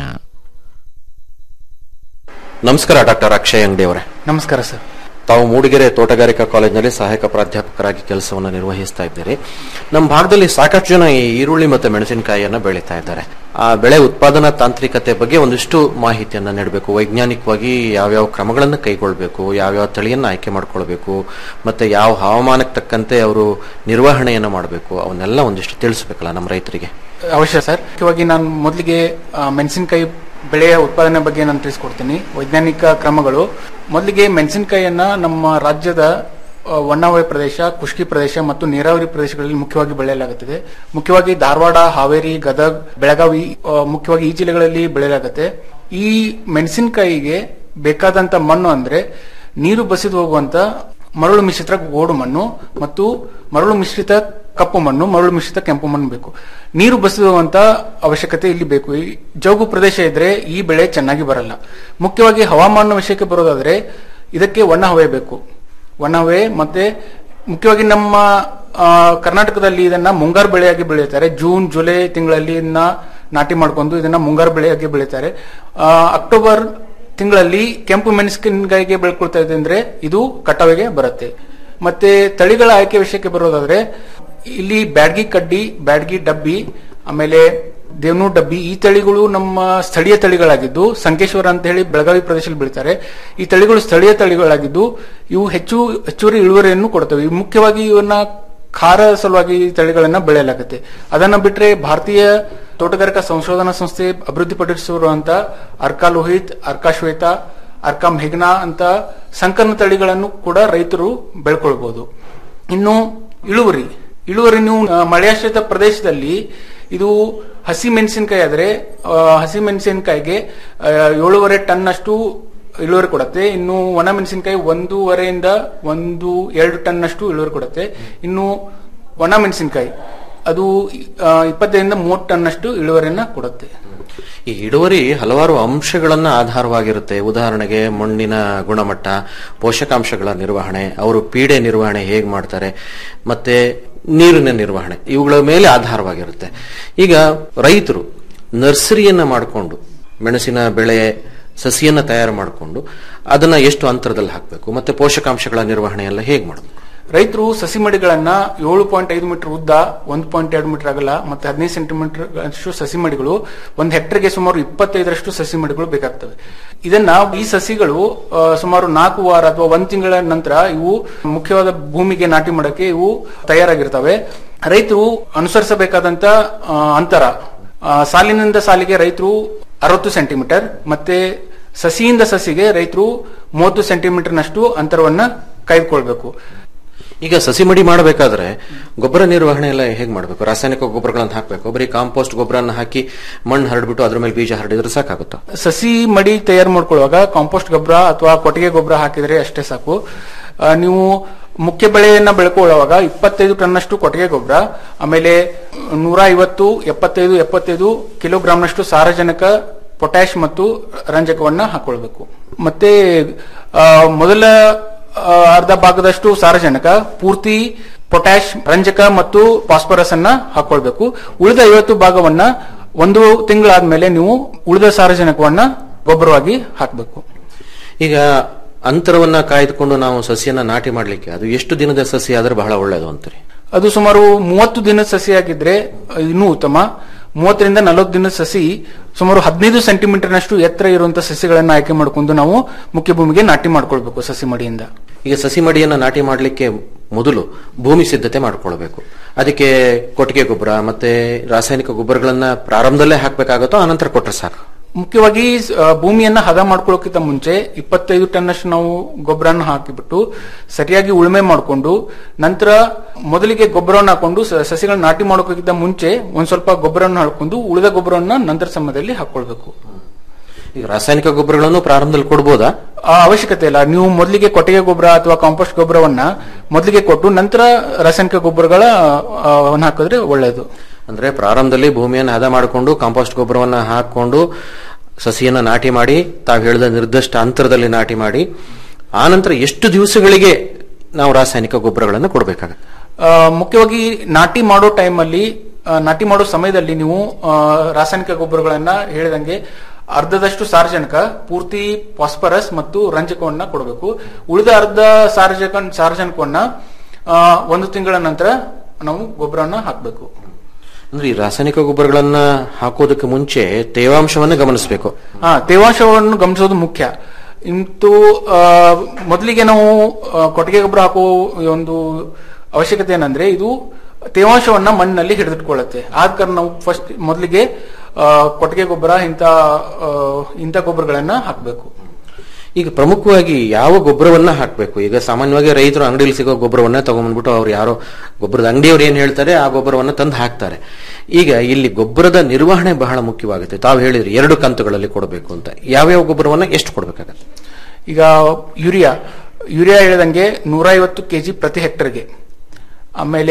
ನಮಸ್ಕಾರ ಡಾಕ್ಟರ್ ಅಕ್ಷಯ್ ಅಂಗಡಿ ಅವರೇ ನಮಸ್ಕಾರ ಸರ್ ತಾವು ಮೂಡಿಗೆರೆ ತೋಟಗಾರಿಕಾ ಕಾಲೇಜಿನಲ್ಲಿ ಸಹಾಯಕ ಪ್ರಾಧ್ಯಾಪಕರಾಗಿ ಕೆಲಸವನ್ನು ನಿರ್ವಹಿಸ್ತಾ ಇದ್ದೀರಿ ನಮ್ಮ ಭಾಗದಲ್ಲಿ ಸಾಕಷ್ಟು ಜನ ಈ ಈರುಳ್ಳಿ ಮತ್ತು ಮೆಣಸಿನಕಾಯಿಯನ್ನ ಬೆಳೀತಾ ಇದ್ದಾರೆ ಆ ಬೆಳೆ ಉತ್ಪಾದನಾ ತಾಂತ್ರಿಕತೆ ಬಗ್ಗೆ ಒಂದಿಷ್ಟು ಮಾಹಿತಿಯನ್ನ ನೀಡಬೇಕು ವೈಜ್ಞಾನಿಕವಾಗಿ ಯಾವ್ಯಾವ ಕ್ರಮಗಳನ್ನು ಕೈಗೊಳ್ಳಬೇಕು ಯಾವ್ಯಾವ ತಳಿಯನ್ನ ಆಯ್ಕೆ ಮಾಡ್ಕೊಳ್ಬೇಕು ಮತ್ತೆ ಯಾವ ಹವಾಮಾನಕ್ಕೆ ತಕ್ಕಂತೆ ಅವರು ನಿರ್ವಹಣೆಯನ್ನು ಮಾಡಬೇಕು ಅವನ್ನೆಲ್ಲ ಒಂದಿಷ್ಟು ತಿಳಿಸ್ಬೇಕಲ್ಲ ನಮ್ಮ ರೈತರಿಗೆ ಅವಶ್ಯ ಸರ್ ಮುಖ್ಯವಾಗಿ ನಾನು ಮೊದಲಿಗೆ ಮೆಣಸಿನಕಾಯಿ ಬೆಳೆಯ ಉತ್ಪಾದನೆ ಬಗ್ಗೆ ನಾನು ತಿಳಿಸ್ಕೊಡ್ತೀನಿ ವೈಜ್ಞಾನಿಕ ಕ್ರಮಗಳು ಮೊದಲಿಗೆ ಮೆಣಸಿನಕಾಯಿಯನ್ನ ನಮ್ಮ ರಾಜ್ಯದ ಆ, ಒಣವಲಯ ಪ್ರದೇಶ ಖುಷ್ಕಿ ಪ್ರದೇಶ ಮತ್ತು ನೀರಾವರಿ ಪ್ರದೇಶಗಳಲ್ಲಿ ಮುಖ್ಯವಾಗಿ ಬೆಳೆಯಲಾಗುತ್ತದೆ ಮುಖ್ಯವಾಗಿ ಧಾರವಾಡ ಹಾವೇರಿ ಗದಗ್ ಬೆಳಗಾವಿ ಆ, ಮುಖ್ಯವಾಗಿ ಈ ಜಿಲ್ಲೆಗಳಲ್ಲಿ ಬೆಳೆಯಲಾಗುತ್ತೆ ಈ ಮೆಣಸಿನಕಾಯಿಗೆ ಬೇಕಾದಂತ ಮಣ್ಣು ಅಂದ್ರೆ ನೀರು ಬಸಿದು ಹೋಗುವಂತ ಮರಳು ಮಿಶ್ರಿತ ಗೋಡು ಮಣ್ಣು ಮತ್ತು ಮರಳು ಮಿಶ್ರಿತ ಕಪ್ಪು ಮಣ್ಣು ಮರಳು ಮಿಶ್ರಿತ ಕೆಂಪು ಮಣ್ಣು ಬೇಕು ನೀರು ಬಸಿಯುವಂತ ಅವಶ್ಯಕತೆ ಇಲ್ಲಿ ಬೇಕು ಈ ಜೌಗು ಪ್ರದೇಶ ಇದ್ರೆ ಈ ಬೆಳೆ ಚೆನ್ನಾಗಿ ಬರಲ್ಲ ಮುಖ್ಯವಾಗಿ ಹವಾಮಾನ ವಿಷಯಕ್ಕೆ ಬರೋದಾದ್ರೆ ಇದಕ್ಕೆ ಒಣ ಹವೆ ಬೇಕು ಒಣ ಹವೆ ಮತ್ತೆ ಮುಖ್ಯವಾಗಿ ನಮ್ಮ ಆ, ಕರ್ನಾಟಕದಲ್ಲಿ ಇದನ್ನ ಮುಂಗಾರು ಬೆಳೆಯಾಗಿ ಬೆಳೆಯುತ್ತಾರೆ ಜೂನ್ ಜುಲೈ ತಿಂಗಳಲ್ಲಿ ಇದನ್ನ ನಾಟಿ ಮಾಡ್ಕೊಂಡು ಇದನ್ನ ಮುಂಗಾರು ಬೆಳೆಯಾಗಿ ಬೆಳೀತಾರೆ ಆ, ಅಕ್ಟೋಬರ್ ತಿಂಗಳಲ್ಲಿ ಕೆಂಪು ಮೆಣಸಿನಕಾಯಿಗೆ ಬೆಳ್ಕೊಳ್ತಾ ಇದೆ ಅಂದ್ರೆ ಇದು ಕಟಾವಿಗೆ ಬರುತ್ತೆ ಮತ್ತೆ ತಳಿಗಳ ಆಯ್ಕೆ ವಿಷಯಕ್ಕೆ ಬರೋದಾದ್ರೆ ಇಲ್ಲಿ ಬ್ಯಾಡ್ಗಿ ಕಡ್ಡಿ ಬ್ಯಾಡ್ಗಿ ಡಬ್ಬಿ ಆಮೇಲೆ ದೇವನು ಡಬ್ಬಿ ಈ ತಳಿಗಳು ನಮ್ಮ ಸ್ಥಳೀಯ ತಳಿಗಳಾಗಿದ್ದು ಸಂಕೇಶ್ವರ ಅಂತ ಹೇಳಿ ಬೆಳಗಾವಿ ಪ್ರದೇಶದಲ್ಲಿ ಬೆಳೀತಾರೆ ಈ ತಳಿಗಳು ಸ್ಥಳೀಯ ತಳಿಗಳಾಗಿದ್ದು ಇವು ಹೆಚ್ಚು ಹೆಚ್ಚುವರಿ ಇಳುವರಿಯನ್ನು ಕೊಡ್ತವೆ ಇವು ಮುಖ್ಯವಾಗಿ ಇವನ್ನ ಖಾರ ಸಲುವಾಗಿ ಈ ತಳಿಗಳನ್ನ ಬೆಳೆಯಲಾಗುತ್ತೆ ಅದನ್ನ ಬಿಟ್ರೆ ಭಾರತೀಯ ತೋಟಗಾರಿಕಾ ಸಂಶೋಧನಾ ಸಂಸ್ಥೆ ಅಭಿವೃದ್ಧಿಪಡಿಸಿರುವಂತ ಅರ್ಕಾ ಲೋಹಿತ್ ಅರ್ಕಾ ಶ್ವೇತ ಅರ್ಕಾ ಮೆಘ್ನಾ ಅಂತ ಸಂಕರ್ಣ ತಳಿಗಳನ್ನು ಕೂಡ ರೈತರು ಬೆಳ್ಕೊಳ್ಬಹುದು ಇನ್ನು ಇಳುವರಿ ಇಳುವರಿ ನೀವು ಆ, ಮಳೆಯಾಶ್ರಿತ ಪ್ರದೇಶದಲ್ಲಿ ಇದು ಹಸಿ ಮೆಣಸಿನಕಾಯಿ ಆದ್ರೆ ಆ, ಹಸಿ ಮೆಣಸಿನಕಾಯಿಗೆ ಆ, ಏಳೂವರೆ ಟನ್ ಅಷ್ಟು ಇಳುವರಿ ಕೊಡುತ್ತೆ ಇನ್ನು ಒಣ ಮೆಣಸಿನಕಾಯಿ ಒಂದೂವರೆಯಿಂದ ಒಂದು ಎರಡು ಟನ್ ಅಷ್ಟು ಇಳುವರಿ ಕೊಡುತ್ತೆ ಇನ್ನು ಒಣ ಮೆಣಸಿನಕಾಯಿ ಅದು ಆ, ಇಪ್ಪತ್ತೈದರಿಂದ ಮೂವತ್ತು ಟನ್ ಅಷ್ಟು ಇಳುವರಿಯನ್ನ ಕೊಡುತ್ತೆ ಈ ಇಳುವರಿ ಹಲವಾರು ಅಂಶಗಳನ್ನ ಆಧಾರವಾಗಿರುತ್ತೆ ಉದಾಹರಣೆಗೆ ಮಣ್ಣಿನ ಗುಣಮಟ್ಟ ಪೋಷಕಾಂಶಗಳ ನಿರ್ವಹಣೆ ಅವರು ಪೀಡೆ ನಿರ್ವಹಣೆ ಹೇಗೆ ಮಾಡ್ತಾರೆ ಮತ್ತೆ ನೀರಿನ ನಿರ್ವಹಣೆ ಇವುಗಳ ಮೇಲೆ ಆಧಾರವಾಗಿರುತ್ತೆ ಈಗ ರೈತರು ನರ್ಸರಿಯನ್ನ ಮಾಡಿಕೊಂಡು ಮೆಣಸಿನ ಬೆಳೆ ಸಸಿಯನ್ನ ತಯಾರು ಮಾಡಿಕೊಂಡು ಅದನ್ನ ಎಷ್ಟು ಅಂತರದಲ್ಲಿ ಹಾಕಬೇಕು ಮತ್ತೆ ಪೋಷಕಾಂಶಗಳ ನಿರ್ವಹಣೆ ಎಲ್ಲ ಹೇಗೆ ಮಾಡಬೇಕು ರೈತರು ಸಸಿ ಮಡಿಗಳನ್ನ ಏಳು ಪಾಯಿಂಟ್ ಐದು ಮೀಟರ್ ಉದ್ದ ಒಂದು ಪಾಯಿಂಟ್ ಎರಡು ಮೀಟರ್ ಅಗಲ ಮತ್ತೆ ಹದಿನೈದು ಸೆಂಟಿಮೀಟರ್ ಅಷ್ಟು ಸಸಿ ಮಡಿಗಳು ಒಂದು ಹೆಕ್ಟರ್ಗೆ ಸುಮಾರು ಇಪ್ಪತ್ತೈದರಷ್ಟು ಸಸಿ ಮಡಿಗಳು ಬೇಕಾಗ್ತವೆ ಇದನ್ನ ಈ ಸಸಿಗಳು ಆ, ಸುಮಾರು ನಾಲ್ಕು ವಾರ ಅಥವಾ ಒಂದ್ ತಿಂಗಳ ನಂತರ ಇವು ಮುಖ್ಯವಾದ ಭೂಮಿಗೆ ನಾಟಿ ಮಾಡಕ್ಕೆ ಇವು ತಯಾರಾಗಿರ್ತವೆ ರೈತರು ಅನುಸರಿಸಬೇಕಾದಂತ ಆ, ಅಂತರ ಆ, ಸಾಲಿನಿಂದ ಸಾಲಿಗೆ ರೈತರು ಅರವತ್ತು ಸೆಂಟಿಮೀಟರ್ ಮತ್ತೆ ಸಸಿಯಿಂದ ಸಸಿಗೆ ರೈತರು ಮೂವತ್ತು ಸೆಂಟಿಮೀಟರ್ನಷ್ಟು ಅಂತರವನ್ನ ಕಾಯ್ದುಕೊಳ್ಬೇಕು ಈಗ ಸಸಿ ಮಡಿ ಮಾಡಬೇಕಾದ್ರೆ ಗೊಬ್ಬರ ನಿರ್ವಹಣೆ ಎಲ್ಲ ಹೇಗೆ ಮಾಡಬೇಕು ರಾಸಾಯನಿಕ ಗೊಬ್ಬರಗಳನ್ನು ಹಾಕಬೇಕು ಬರೀ ಕಾಂಪೋಸ್ಟ್ ಗೊಬ್ಬರನ್ನ ಹಾಕಿ ಮಣ್ಣು ಹರಡ್ಬಿಟ್ಟು ಅದ್ರ ಮೇಲೆ ಬೀಜ ಹರಡಿದ್ರೆ ಸಾಕಾಗುತ್ತಾ ಸಸಿ ಮಡಿ ತಯಾರು ಮಾಡ್ಕೊಳ್ಳುವಾಗ ಕಾಂಪೋಸ್ಟ್ ಗೊಬ್ಬರ ಅಥವಾ ಕೊಟ್ಟಿಗೆ ಗೊಬ್ಬರ ಹಾಕಿದ್ರೆ ಅಷ್ಟೇ ಸಾಕು ಆ, ನೀವು ಮುಖ್ಯ ಬೆಳೆಯನ್ನ ಬೆಳ್ಕೊಳ್ಳುವಾಗ ಇಪ್ಪತ್ತೈದು ಟನ್ನಷ್ಟು ಕೊಟ್ಟಿಗೆ ಗೊಬ್ಬರ ಆಮೇಲೆ ನೂರ ಐವತ್ತು ಎಪ್ಪತ್ತೈದು ಎಪ್ಪತ್ತೈದು ಕಿಲೋಗ್ರಾಂನಷ್ಟು ಸಾರಜನಕ ಪೊಟ್ಯಾಶ್ ಮತ್ತು ರಂಜಕವನ್ನ ಹಾಕೊಳ್ಬೇಕು ಮತ್ತೆ ಆ, ಮೊದಲ ಆ, ಅರ್ಧ ಭಾಗದಷ್ಟು ಸಾರಜನಕ ಪೂರ್ತಿ ಪೊಟ್ಯಾಶ್ ರಂಜಕ ಮತ್ತು ಫಾಸ್ಫರಸ್ ಅನ್ನ ಹಾಕೊಳ್ಬೇಕು ಉಳಿದ ಐವತ್ತು ಭಾಗವನ್ನ ಒಂದು ತಿಂಗಳಾದ್ಮೇಲೆ ನೀವು ಉಳಿದ ಸಾರಜನಕವನ್ನ ಗೊಬ್ಬರವಾಗಿ ಹಾಕಬೇಕು ಈಗ ಅಂತರವನ್ನ ಕಾಯ್ದುಕೊಂಡು ನಾವು ಸಸಿಯನ್ನ ನಾಟಿ ಮಾಡ್ಲಿಕ್ಕೆ ಅದು ಎಷ್ಟು ದಿನದ ಸಸಿ ಆದ್ರೆ ಬಹಳ ಒಳ್ಳೆಯದು ಅಂತೀರಿ ಅದು ಸುಮಾರು ಮೂವತ್ತು ದಿನದ ಸಸಿ ಆಗಿದ್ರೆ ಇನ್ನೂ ಉತ್ತಮ ಮೂವತ್ತರಿಂದ ನಲವತ್ತು ದಿನದ ಸಸಿ ಸುಮಾರು ಹದಿನೈದು ಸೆಂಟಿಮೀಟರ್ನಷ್ಟು ಎತ್ತರ ಇರುವಂತಹ ಸಸಿಗಳನ್ನ ಆಯ್ಕೆ ಮಾಡಿಕೊಂಡು ನಾವು ಮುಖ್ಯ ಭೂಮಿಗೆ ನಾಟಿ ಮಾಡ್ಕೊಳ್ಬೇಕು ಸಸಿ ಮಡಿಯಿಂದ ಈಗ ಸಸಿ ಮಡಿಯನ್ನ ನಾಟಿ ಮಾಡ್ಲಿಕ್ಕೆ ಮೊದಲು ಭೂಮಿ ಸಿದ್ಧತೆ ಮಾಡ್ಕೊಳ್ಬೇಕು ಅದಕ್ಕೆ ಕೊಟ್ಟಿಗೆ ಗೊಬ್ಬರ ಮತ್ತೆ ರಾಸಾಯನಿಕ ಗೊಬ್ಬರಗಳನ್ನ ಪ್ರಾರಂಭದಲ್ಲೇ ಹಾಕ್ಬೇಕಾಗತ್ತೋ ಆನಂತರ ಕೊಟ್ರೆ ಸಾಕು ಮುಖ್ಯವಾಗಿ ಆ, ಭೂಮಿಯನ್ನ ಹದ ಮಾಡ್ಕೊಳ್ಳೋಕ್ಕಿಂತ ಮುಂಚೆ ಇಪ್ಪತ್ತೈದು ಟನ್ನಷ್ಟು ನಾವು ಗೊಬ್ಬರನ ಹಾಕಿಬಿಟ್ಟು ಸರಿಯಾಗಿ ಉಳುಮೆ ಮಾಡಿಕೊಂಡು ನಂತರ ಮೊದಲಿಗೆ ಗೊಬ್ಬರವನ್ನು ಹಾಕೊಂಡು ಸ- ಸಸಿಗಳನ್ನ ನಾಟಿ ಮಾಡೋಕ್ಕಿಂತ ಮುಂಚೆ ಒಂದ್ ಸ್ವಲ್ಪ ಗೊಬ್ಬರವನ್ನು ಹಾಕೊಂಡು ಉಳಿದ ಗೊಬ್ಬರವನ್ನ ನಂತರ ಸಮಯದಲ್ಲಿ ಹಾಕೊಳ್ಬೇಕು ಈಗ ರಾಸಾಯನಿಕ ಗೊಬ್ಬರಗಳನ್ನು ಪ್ರಾರಂಭದಲ್ಲಿ ಕೊಡ್ಬೋದಾ ಆ ಅವಶ್ಯಕತೆ ಇಲ್ಲ ನೀವು ಮೊದಲಿಗೆ ಕೊಟ್ಟಿಗೆ ಗೊಬ್ಬರ ಅಥವಾ ಕಾಂಪೋಸ್ಟ್ ಗೊಬ್ಬರವನ್ನ ಮೊದಲಿಗೆ ಕೊಟ್ಟು ನಂತರ ರಾಸಾಯನಿಕ ಗೊಬ್ಬರಗಳ ಆ, ವನ್ನ ಹಾಕಿದ್ರೆ ಒಳ್ಳೆಯದು ಅಂದ್ರೆ ಪ್ರಾರಂಭದಲ್ಲಿ ಭೂಮಿಯನ್ನು ಹದ ಮಾಡಿಕೊಂಡು ಕಾಂಪೋಸ್ಟ್ ಗೊಬ್ಬರವನ್ನ ಹಾಕೊಂಡು ಸಸಿಯನ್ನ ನಾಟಿ ಮಾಡಿ ತಾವು ಹೇಳಿದ ನಿರ್ದಿಷ್ಟ ಅಂತರದಲ್ಲಿ ನಾಟಿ ಮಾಡಿ ಆನಂತರ ಎಷ್ಟು ದಿವಸಗಳಿಗೆ ನಾವು ರಾಸಾಯನಿಕ ಗೊಬ್ಬರಗಳನ್ನು ಕೊಡಬೇಕಾಗತ್ತೆ ಆ, ಮುಖ್ಯವಾಗಿ ನಾಟಿ ಮಾಡೋ ಟೈಮಲ್ಲಿ ನಾಟಿ ಮಾಡೋ ಸಮಯದಲ್ಲಿ ನೀವು ಆ, ರಾಸಾಯನಿಕ ಗೊಬ್ಬರಗಳನ್ನ ಹೇಳಿದಂಗೆ ಅರ್ಧದಷ್ಟು ಸಾರಜನಕ ಪೂರ್ತಿ ಫಾಸ್ಫರಸ್ ಮತ್ತು ರಂಜಕವನ್ನ ಕೊಡಬೇಕು ಉಳಿದ ಅರ್ಧ ಸಾರಜಕ ಸಾರಜನಕವನ್ನ ಆ, ಒಂದು ತಿಂಗಳ ನಂತರ ನಾವು ಗೊಬ್ಬರವನ್ನ ಹಾಕಬೇಕು ಅಂದ್ರೆ ಈ ರಾಸಾಯನಿಕ ಗೊಬ್ಬರಗಳನ್ನ ಹಾಕೋದಕ್ಕೆ ಮುಂಚೆ ತೇವಾಂಶವನ್ನ ಗಮನಿಸಬೇಕು ಹಾ ತೇವಾಂಶವನ್ನು ಗಮನಿಸೋದು ಮುಖ್ಯ ಇಂತು ಆ, ಮೊದಲಿಗೆ ನಾವು ಆ, ಕೊಟ್ಟಿಗೆ ಗೊಬ್ಬರ ಹಾಕೋ ಒಂದು ಅವಶ್ಯಕತೆ ಏನಂದ್ರೆ ಇದು ತೇವಾಂಶವನ್ನ ಮಣ್ಣಿನಲ್ಲಿ ಹಿಡಿದಿಟ್ಕೊಳ್ಳುತ್ತೆ ಆದ ಕಾರಣ ನಾವು ಫಸ್ಟ್ ಮೊದಲಿಗೆ ಆ, ಕೊಟ್ಟಿಗೆ ಗೊಬ್ಬರ ಇಂಥ ಆ, ಇಂಥ ಗೊಬ್ಬರಗಳನ್ನ ಹಾಕಬೇಕು ಈಗ ಪ್ರಮುಖವಾಗಿ ಯಾವ ಗೊಬ್ಬರವನ್ನ ಹಾಕಬೇಕು ಈಗ ಸಾಮಾನ್ಯವಾಗಿ ರೈತರು ಅಂಗಡಿಯಲ್ಲಿ ಸಿಗೋ ಗೊಬ್ಬರವನ್ನ ತಗೊಂಡ್ಬಿಟ್ಟು ಅವ್ರು ಯಾರೋ ಗೊಬ್ಬರದ ಅಂಗಡಿಯವ್ರು ಏನ್ ಹೇಳ್ತಾರೆ ಆ ಗೊಬ್ಬರವನ್ನ ತಂದು ಹಾಕ್ತಾರೆ ಈಗ ಇಲ್ಲಿ ಗೊಬ್ಬರದ ನಿರ್ವಹಣೆ ಬಹಳ ಮುಖ್ಯವಾಗುತ್ತೆ ತಾವು ಹೇಳಿದ್ರಿ ಎರಡು ಕಂತುಗಳಲ್ಲಿ ಕೊಡಬೇಕು ಅಂತ ಯಾವ್ಯಾವ ಗೊಬ್ಬರವನ್ನ ಎಷ್ಟು ಕೊಡಬೇಕಾಗತ್ತೆ ಈಗ ಯೂರಿಯಾ ಯೂರಿಯಾ ಹೇಳಿದಂಗೆ ನೂರ ಐವತ್ತು ಕೆಜಿ ಪ್ರತಿ ಹೆಕ್ಟರ್ಗೆ ಆಮೇಲೆ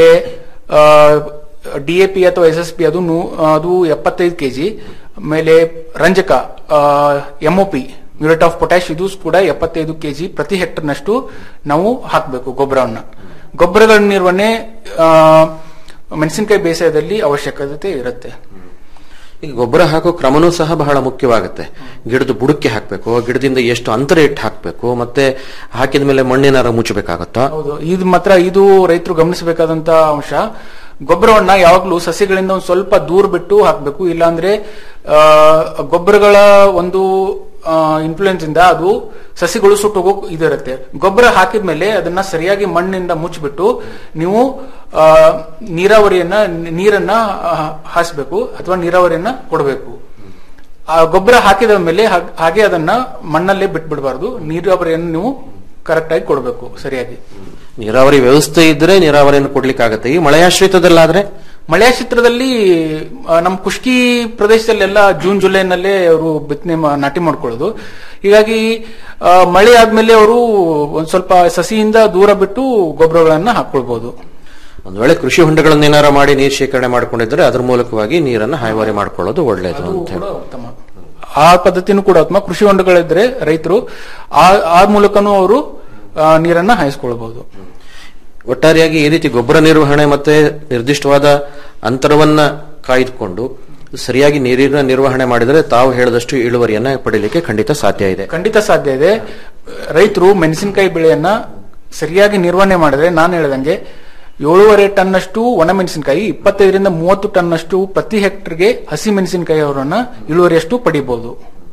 ಡಿಎಪಿ ಅಥವಾ ಎಸ್ ಎಸ್ ಪಿ ಅದು ನೂ- ಅದು ಎಪ್ಪತ್ತೈದು ಕೆಜಿ ಆಮೇಲೆ ರಂಜಕ ಎಂಒಪಿ ಮ್ಯೂರೇಟ್ ಆಫ್ ಪೊಟ್ಯಾಶ್ ಇದು ಕೂಡ ಎಪ್ಪತ್ತೈದು ಕೆಜಿ ಪ್ರತಿ ಹೆಕ್ಟರ್ನಷ್ಟು ನಾವು ಹಾಕಬೇಕು ಗೊಬ್ಬರವನ್ನ ಗೊಬ್ಬರಗಳ ನಿರ್ವಹಣೆ ಆ, ಮೆಣಸಿನಕಾಯಿ ಬೇಸಾಯದಲ್ಲಿ ಅವಶ್ಯಕತೆ ಇರುತ್ತೆ ಈಗ ಗೊಬ್ಬರ ಹಾಕೋ ಕ್ರಮನೂ ಸಹ ಬಹಳ ಮುಖ್ಯವಾಗುತ್ತೆ ಗಿಡದ ಬುಡಕ್ಕೆ ಹಾಕಬೇಕು ಗಿಡದಿಂದ ಎಷ್ಟು ಅಂತರ ಇಟ್ಟು ಹಾಕಬೇಕು ಮತ್ತೆ ಹಾಕಿದ ಮೇಲೆ ಮಣ್ಣಿನಾರ ಮುಚ್ಚಬೇಕಾಗತ್ತಾ ಹೌದು ಇದು ಮಾತ್ರ ಇದು ರೈತರು ಗಮನಿಸಬೇಕಾದಂತ ಅಂಶ ಗೊಬ್ಬರವನ್ನ ಯಾವಾಗ್ಲೂ ಸಸ್ಯಗಳಿಂದ ಒಂದು ಸ್ವಲ್ಪ ದೂರ ಬಿಟ್ಟು ಹಾಕಬೇಕು ಇಲ್ಲಾಂದ್ರೆ ಆ, ಗೊಬ್ಬರಗಳ ಒಂದು ಇನ್ಫ್ಲೂಯೆನ್ಸ್ ಇಂದ ಅದು ಸಸಿಗಳು ಸುಟ್ಟೋಗೋ ಇದಿರುತ್ತೆ ಗೊಬ್ಬರ ಹಾಕಿದ್ಮೇಲೆ ಅದನ್ನ ಸರಿಯಾಗಿ ಮಣ್ಣಿಂದ ಮುಚ್ಚಿಬಿಟ್ಟು ನೀವು ಆ, ನೀರಾವರಿಯನ್ನ ನೀರನ್ನ ಆ, ಹಾಸ್ಬೇಕು ಅಥವಾ ನೀರಾವರಿಯನ್ನ ಕೊಡಬೇಕು ಆ ಗೊಬ್ಬರ ಹಾಕಿದ ಮೇಲೆ ಹಾಗ್- ಹಾಗೆ ಅದನ್ನ ಮಣ್ಣಲ್ಲೇ ಬಿಟ್ಬಿಡಬಾರ್ದು ನೀರಾವರಿಯನ್ನು ನೀವು ಕರೆಕ್ಟ್ ಆಗಿ ಕೊಡಬೇಕು ಸರಿಯಾಗಿ ನೀರಾವರಿ ವ್ಯವಸ್ಥೆ ಇದ್ರೆ ನೀರಾವರಿಯನ್ನು ಕೊಡ್ಲಿಕ್ಕಾಗತ್ತೆ ಈ ಮಳೆಯಾಶ್ರಿತದಲ್ಲಾದ್ರೆ ಮಳೆಯಾಶ್ರಿತ್ರದಲ್ಲಿ ಆ, ನಮ್ಮ ಕುಷ್ಕಿ ಪ್ರದೇಶದಲ್ಲೆಲ್ಲ ಜೂನ್ ಜುಲೈನಲ್ಲೇ ಅವರು ಬಿತ್ತನೆ ಮಾ- ನಾಟಿ ಮಾಡ್ಕೊಳ್ಳೋದು ಹೀಗಾಗಿ ಆ, ಮಳೆ ಆದ್ಮೇಲೆ ಅವರು ಒಂದ್ ಸ್ವಲ್ಪ ಸಸಿಯಿಂದ ದೂರ ಬಿಟ್ಟು ಗೊಬ್ಬರಗಳನ್ನ ಹಾಕೊಳ್ಬಹುದು ಒಂದ್ ವೇಳೆ ಕೃಷಿ ಹೊಂಡಗಳನ್ನೇನಾರ ಮಾಡಿ ನೀರು ಶೇಖರಣೆ ಮಾಡ್ಕೊಂಡಿದ್ರೆ ಅದ್ರ ಮೂಲಕವಾಗಿ ನೀರನ್ನು ಹಾಯ್ವಾರಿ ಮಾಡ್ಕೊಳ್ಳೋದು ಒಳ್ಳೇದು ಅಂತ ಹೇಳಿ ಉತ್ತಮ ಆ ಪದ್ಧತಿನೂ ಕೂಡ ಉತ್ತಮ ಕೃಷಿ ಹೊಂಡಗಳಿದ್ರೆ ರೈತರು ಆ ಆ ಮೂಲಕನೂ ಅವರು ಆ, ನೀರನ್ನ ಹಾಯಿಸ್ಕೊಳ್ಬಹುದು ಒಟ್ಟಾರೆಯಾಗಿ ಈ ರೀತಿ ಗೊಬ್ಬರ ನಿರ್ವಹಣೆ ಮತ್ತೆ ನಿರ್ದಿಷ್ಟವಾದ ಅಂತರವನ್ನ ಕಾಯ್ದುಕೊಂಡು ಸರಿಯಾಗಿ ನೀರಿನ ನಿರ್ವಹಣೆ ಮಾಡಿದರೆ ತಾವು ಹೇಳಿದಷ್ಟು ಇಳುವರಿಯನ್ನ ಪಡಿಲಿಕ್ಕೆ ಖಂಡಿತ ಸಾಧ್ಯ ಇದೆ ಖಂಡಿತ ಸಾಧ್ಯ ಇದೆ ರೈತರು ಮೆಣಸಿನಕಾಯಿ ಬೆಳೆಯನ್ನ ಸರಿಯಾಗಿ ನಿರ್ವಹಣೆ ಮಾಡಿದ್ರೆ ನಾನು ಹೇಳ್ದಂಗೆ ಏಳೂವರೆ ಟನ್ನಷ್ಟು ಒಣ ಮೆಣಸಿನಕಾಯಿ ಇಪ್ಪತ್ತೈದರಿಂದ ಮೂವತ್ತು ಟನ್ನಷ್ಟು ಪ್ರತಿ ಹೆಕ್ಟರ್ಗೆ ಹಸಿ ಮೆಣಸಿನಕಾಯಿ ಅವರನ್ನ ಇಳುವರಿಯಷ್ಟು ಪಡಿಬಹುದು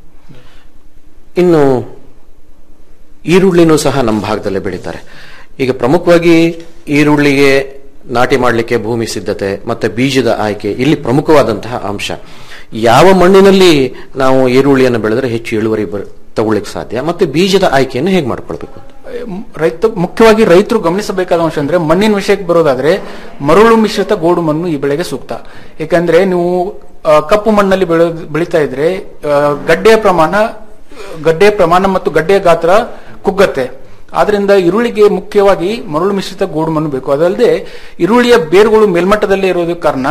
ಇನ್ನು ಈರುಳ್ಳಿನೂ ಸಹ ನಮ್ಮ ಭಾಗದಲ್ಲೇ ಬೆಳೀತಾರೆ ಈಗ ಪ್ರಮುಖವಾಗಿ ಈರುಳ್ಳಿಗೆ ನಾಟಿ ಮಾಡಲಿಕ್ಕೆ ಭೂಮಿ ಸಿದ್ಧತೆ ಮತ್ತೆ ಬೀಜದ ಆಯ್ಕೆ ಇಲ್ಲಿ ಪ್ರಮುಖವಾದಂತಹ ಅಂಶ ಯಾವ ಮಣ್ಣಿನಲ್ಲಿ ನಾವು ಈರುಳ್ಳಿಯನ್ನು ಬೆಳೆದ್ರೆ ಹೆಚ್ಚು ಇಳುವರಿ ಬರ್- ತಗೊಳ್ಳಿಕ್ಕೆ ಸಾಧ್ಯ ಮತ್ತೆ ಬೀಜದ ಆಯ್ಕೆಯನ್ನು ಹೇಗೆ ಮಾಡ್ಕೊಳ್ಬೇಕು ರೈತ ಮುಖ್ಯವಾಗಿ ರೈತರು ಗಮನಿಸಬೇಕಾದ ಅಂಶ ಅಂದ್ರೆ ಮಣ್ಣಿನ ವಿಷಯಕ್ಕೆ ಬರೋದಾದ್ರೆ ಮರಳು ಮಿಶ್ರಿತ ಗೋಡು ಮಣ್ಣು ಈ ಬೆಳೆಗೆ ಸೂಕ್ತ ಯಾಕಂದ್ರೆ ನೀವು ಆ, ಕಪ್ಪು ಮಣ್ಣಲ್ಲಿ ಬೆಳೆ ಬೆಳೀತಾ ಇದ್ರೆ ಆ, ಗಡ್ಡೆಯ ಪ್ರಮಾಣ ಗಡ್ಡೆಯ ಪ್ರಮಾಣ ಮತ್ತು ಗಡ್ಡೆಯ ಗಾತ್ರ ಕುಗ್ಗತ್ತೆ ಆದ್ರಿಂದ ಈರುಳ್ಳಿಗೆ ಮುಖ್ಯವಾಗಿ ಮರಳು ಮಿಶ್ರಿತ ಗೋಡು ಮಣ್ಣು ಬೇಕು ಅದಲ್ಲದೆ ಈರುಳ್ಳಿಯ ಬೇರುಗಳು ಮೇಲ್ಮಟ್ಟದಲ್ಲೇ ಇರೋದಕ್ಕೆ ಕಾರಣ